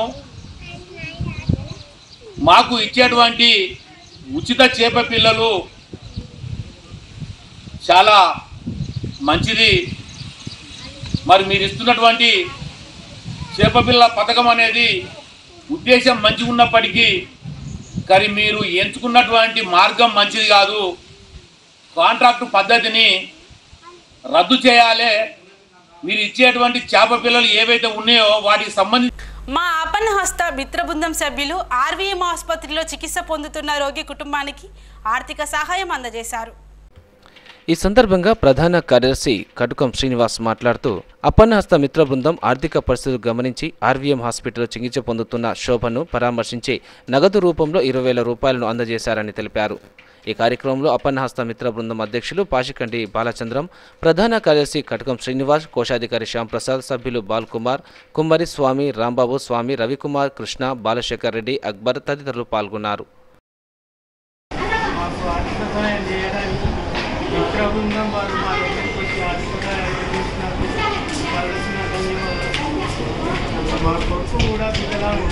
మాకు ఇచ్చేటువంటి ఉచిత చేప పిల్లలు చాలా మంచిది మరి మీరు ఇస్తున్నటువంటి చేప పిల్ల పథకం అనేది ఉద్దేశం మంచిగా ఉన్నప్పటికీ కానీ మీరు ఎంచుకున్నటువంటి మార్గం మంచిది కాదు కాంట్రాక్టు పద్ధతిని రద్దు చేయాలి మీరు ఇచ్చేటువంటి చేప పిల్లలు ఏవైతే ఉన్నాయో వాటికి సంబంధించి మా అపన్న హస్త మిత్ర బృందం సభ్యులు ఆర్వీఎం ఆసుపత్రిలో చికిత్స పొందుతున్న రోగి కుటుంబానికి ఆర్థిక సహాయం అందజేశారు ఈ సందర్భంగా ప్రధాన కార్యదర్శి కటుకం శ్రీనివాస్ మాట్లాడుతూ అపన్నహస్త మిత్ర బృందం ఆర్థిక పరిస్థితులు గమనించి ఆర్వీఎం హాస్పిటల్లో చికిత్స పొందుతున్న శోభను పరామర్శించి నగదు రూపంలో ఇరవై వేల రూపాయలను అందజేశారని తెలిపారు ఈ కార్యక్రమంలో అపన్నహస్త మిత్ర బృందం అధ్యక్షులు పాషికంటి బాలచంద్రం ప్రధాన కార్యదర్శి కటకం శ్రీనివాస్ కోశాధికారి శ్యాంప్రసాద్ సభ్యులు బాల్కుమార్ కుమ్మరి స్వామి రాంబాబు స్వామి రవికుమార్ కృష్ణ బాలశేఖర్ రెడ్డి అక్బర్ తదితరులు పాల్గొన్నారు మాకు ఆర్థిక సహాయం చేయడానికి మిత్ర బృందం వారు మా దగ్గరికి వచ్చి ఆర్థిక సహాయం అందిస్తున్నారు వాళ్ళసిన ధన్యవాదాలు మా కొడుకు కూడా వికలాంగుడు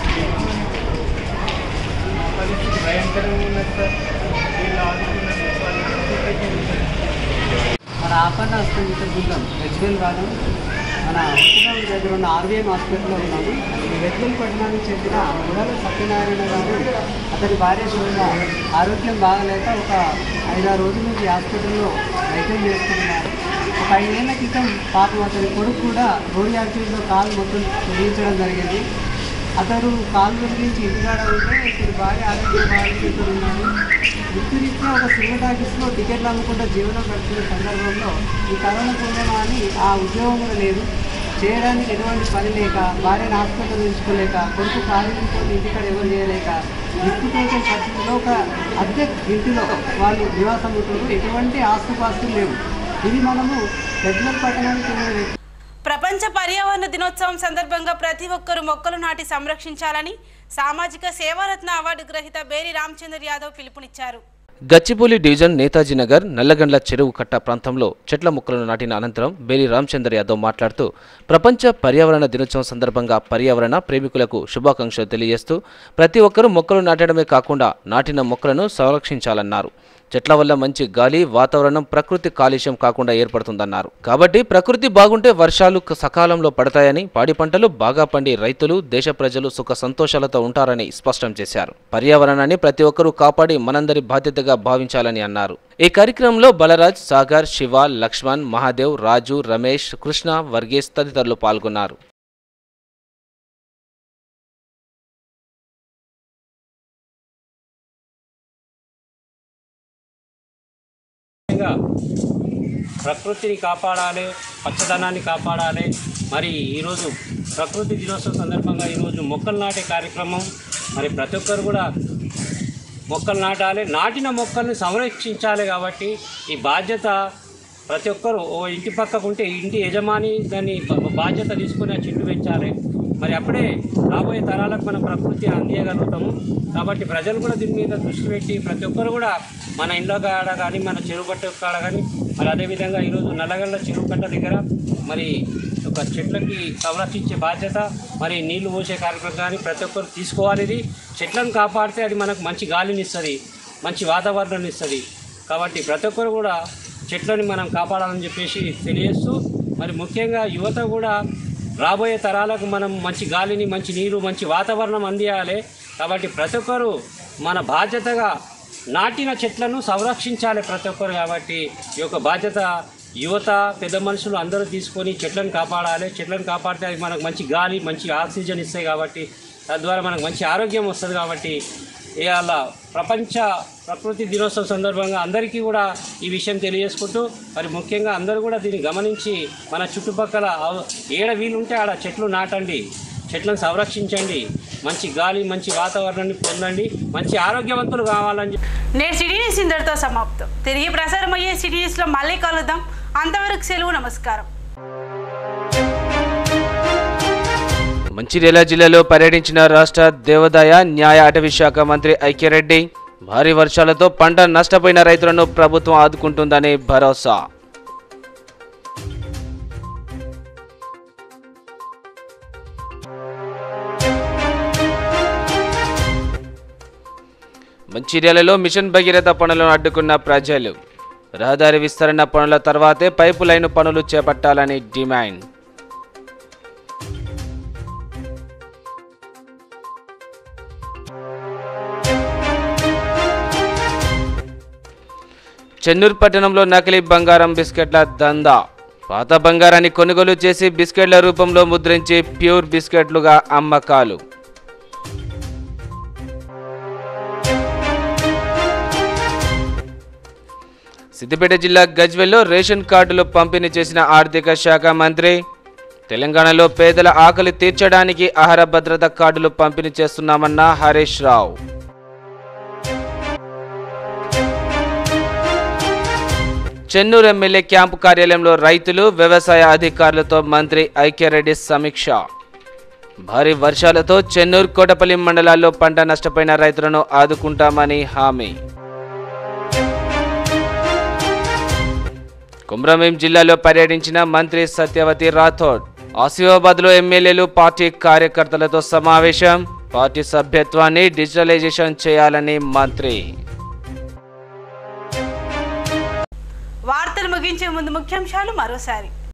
పరిస్థితి భయంకరంగా ఉన్నది సార్ వీళ్ళు ఆదుకున్నందుకు వాళ్ళకి కృతజ్ఞతలు. మన ఆపన్న హాస్పిటల్ బృందం హెచ్బిఎల్ గాను మన హోటల్ దగ్గర ఉన్న ఆర్వీఎం హాస్పిటల్లో ఉన్నాము ఈ వెట్లూరు పట్టణానికి చెందిన ముడాల సత్యనారాయణ గారు అతని భార్య శివన ఆరోగ్యం బాగలేక ఒక ఐదారు రోజుల నుంచి హాస్పిటల్లో వైద్యం చేసుకుంటున్నారు ఒక ఐదేళ్ల క్రితం పాపం అతని కొడుకు కూడా రోడ్ యాక్సిడెంట్లో కాలు మొత్తం తొలగించడం జరిగింది అతను కాలు తొలగించి ఇంటికాడ ఉంటే ఇతని భార్య ఆరోగ్యం బాగా ఉన్నాడు వృత్తిరీత్యా ఒక సినిమా టాకీస్లో టికెట్లు అమ్ముకుంటూ జీవనం గడుపుతున్న సందర్భంలో ఈ కరోనా పుణ్యమా అని ఆ ఉద్యోగం కూడా లేదు చేయడానికి ఎటువంటి పని లేక భార్యను హాస్పిటల్ ఉంచుకోలేక కొడుకు కాలేజీతో ఇంటికాడ ఎవరు చేయలేక దిక్కుతోచని పరిస్థితిలో ఒక అద్దె ఇంటిలో వాళ్ళు నివాసం ఉంటున్నారు ఎటువంటి ఆస్తుపాస్తులు లేవు ఇది మనము పెద్దల పట్టణానికి చెందిన వ్యక్తి ప్రపంచ పర్యావరణ దినోత్సవం సందర్భంగా ప్రతి ఒక్కరూ మొక్కలు నాటి సంరక్షించాలని సామాజిక సేవారత్న అవార్డు గ్రహీత బేరి రామచంద్ర యాదవ్ పిలుపునిచ్చారు గచ్చిబౌలి డివిజన్ నేతాజీ నగర్ నల్లగండ్ల చెరువు కట్ట ప్రాంతంలో చెట్ల మొక్కలను నాటిన అనంతరం బేలి రామచందర్ యాదవ్ మాట్లాడుతూ ప్రపంచ పర్యావరణ దినోత్సవం సందర్భంగా పర్యావరణ ప్రేమికులకు శుభాకాంక్షలు తెలియజేస్తూ ప్రతి ఒక్కరూ మొక్కలు నాటడమే కాకుండా నాటిన మొక్కలను సంరక్షించాలన్నారు చెట్ల వల్ల మంచి గాలి వాతావరణం ప్రకృతి కాలుష్యం కాకుండా ఏర్పడుతుందన్నారు కాబట్టి ప్రకృతి బాగుంటే వర్షాలు క- సకాలంలో పడతాయని పాడి పంటలు బాగా పండి రైతులు దేశ ప్రజలు సుఖ సంతోషాలతో ఉంటారని స్పష్టం చేశారు పర్యావరణాన్ని ప్రతి ఒక్కరూ కాపాడి మనందరి బాధ్యతగా భావించాలని అన్నారు ఈ కార్యక్రమంలో బలరాజ్ సాగర్ శివ లక్ష్మణ్ మహాదేవ్ రాజు రమేష్ కృష్ణ వర్గేష్ తదితరులు పాల్గొన్నారు ముఖ్యంగా ప్రకృతిని కాపాడాలి పచ్చదనాన్ని కాపాడాలి మరి ఈరోజు ప్రకృతి దినోత్సవం సందర్భంగా ఈరోజు మొక్కలు నాటే కార్యక్రమం మరి ప్రతి ఒక్కరు కూడా మొక్కలు నాటాలి నాటిన మొక్కల్ని సంరక్షించాలి కాబట్టి ఈ బాధ్యత ప్రతి ఒక్కరు ఓ ఇంటి పక్కకు ఉంటే ఇంటి యజమాని దాన్ని బ- బాధ్యత తీసుకుని ఆ చెట్టు పెంచాలి మరి అప్పుడే రాబోయే తరాలకు మనం ప్రకృతి అందియగలుగుతాము కాబట్టి ప్రజలు కూడా దీని మీద దృష్టి పెట్టి ప్రతి ఒక్కరు కూడా మన ఇంట్లో కాడ కానీ మన చెరువు కట్ట కాడ కానీ మరి అదేవిధంగా ఈరోజు నల్లగల్ల చెరువు కట్ట దగ్గర మరి ఒక చెట్లకి సంరక్షించే బాధ్యత మరి నీళ్లు పోసే కార్యక్రమం కానీ ప్రతి ఒక్కరు తీసుకోవాలి ఇది చెట్లను కాపాడితే అది మనకు మంచి గాలిని ఇస్తుంది మంచి వాతావరణాన్ని ఇస్తుంది కాబట్టి ప్రతి ఒక్కరు కూడా చెట్లని మనం కాపాడాలని చెప్పేసి తెలియజేస్తూ మరి ముఖ్యంగా యువత కూడా రాబోయే తరాలకు మనం మంచి గాలిని మంచి నీరు మంచి వాతావరణం అందియాలి కాబట్టి ప్రతి ఒక్కరు మన బాధ్యతగా నాటిన చెట్లను సంరక్షించాలి ప్రతి ఒక్కరు కాబట్టి ఈ యొక్క బాధ్యత యువత పెద్ద మనుషులు అందరూ తీసుకొని చెట్లను కాపాడాలి చెట్లను కాపాడితే అది మనకు మంచి గాలి మంచి ఆక్సిజన్ ఇస్తాయి కాబట్టి తద్వారా మనకు మంచి ఆరోగ్యం వస్తుంది కాబట్టి ఇవాళ ప్రపంచ ప్రకృతి దినోత్సవం సందర్భంగా అందరికీ కూడా ఈ విషయం తెలియజేసుకుంటూ మరి ముఖ్యంగా అందరూ కూడా దీన్ని గమనించి మన చుట్టుపక్కల అవ- ఏడ వీలుంటే ఆడ చెట్లు నాటండి చెట్లను సంరక్షించండి మంచి గాలి మంచి వాతావరణాన్ని పొందండి మంచి ఆరోగ్యవంతులు కావాలని చెప్పి నేడు సిటీ న్యూస్ ఇందరితో సమాప్తం తిరిగి ప్రసారం అయ్యే సిటీ న్యూస్లో మళ్ళీ కలుద్దాం అంతవరకు సెలవు నమస్కారం మంచిర్యాల జిల్లాలో పర్యటించిన రాష్ట్ర దేవాదాయ న్యాయ అటవీ శాఖ మంత్రి ఐక్యరెడ్డి భారీ వర్షాలతో పంట నష్టపోయిన రైతులను ప్రభుత్వం ఆదుకుంటుందని భరోసా మంచిర్యాలలో మిషన్ భగీరథ పనులను అడ్డుకున్న ప్రజలు రహదారి విస్తరణ పనుల తర్వాతే పైపు లైన్ పనులు చేపట్టాలని డిమాండ్ చెన్నూరు పట్టణంలో నకిలీ బంగారం బిస్కెట్ల దందా పాత బంగారాన్ని కొనుగోలు చేసి బిస్కెట్ల రూపంలో ముద్రించి ప్యూర్ బిస్కెట్లుగా అమ్మకాలు సిద్దిపేట జిల్లా గజ్వెల్లో రేషన్ కార్డులు పంపిణీ చేసిన ఆర్థిక శాఖ మంత్రి తెలంగాణలో పేదల ఆకలి తీర్చడానికి ఆహార భద్రత కార్డులు పంపిణీ చేస్తున్నామన్న హరీష్ రావు చెన్నూరు ఎమ్మెల్యే క్యాంపు కార్యాలయంలో రైతులు వ్యవసాయ అధికారులతో మంత్రి ఐక్యరెడ్డి సమీక్ష భారీ వర్షాలతో చెన్నూరు కోటపల్లి మండలాల్లో పంట నష్టపోయిన రైతులను ఆదుకుంటామని హామీ కుమ్రమీం జిల్లాలో పర్యటించిన మంత్రి సత్యవతి రాథోడ్ ఆసిఫాబాద్లో ఎమ్మెల్యేలు పార్టీ కార్యకర్తలతో సమావేశం పార్టీ సభ్యత్వాన్ని డిజిటలైజేషన్ చేయాలని మంత్రి వార్తలు ముగించే ముందు ముఖ్యాంశాలు మరోసారి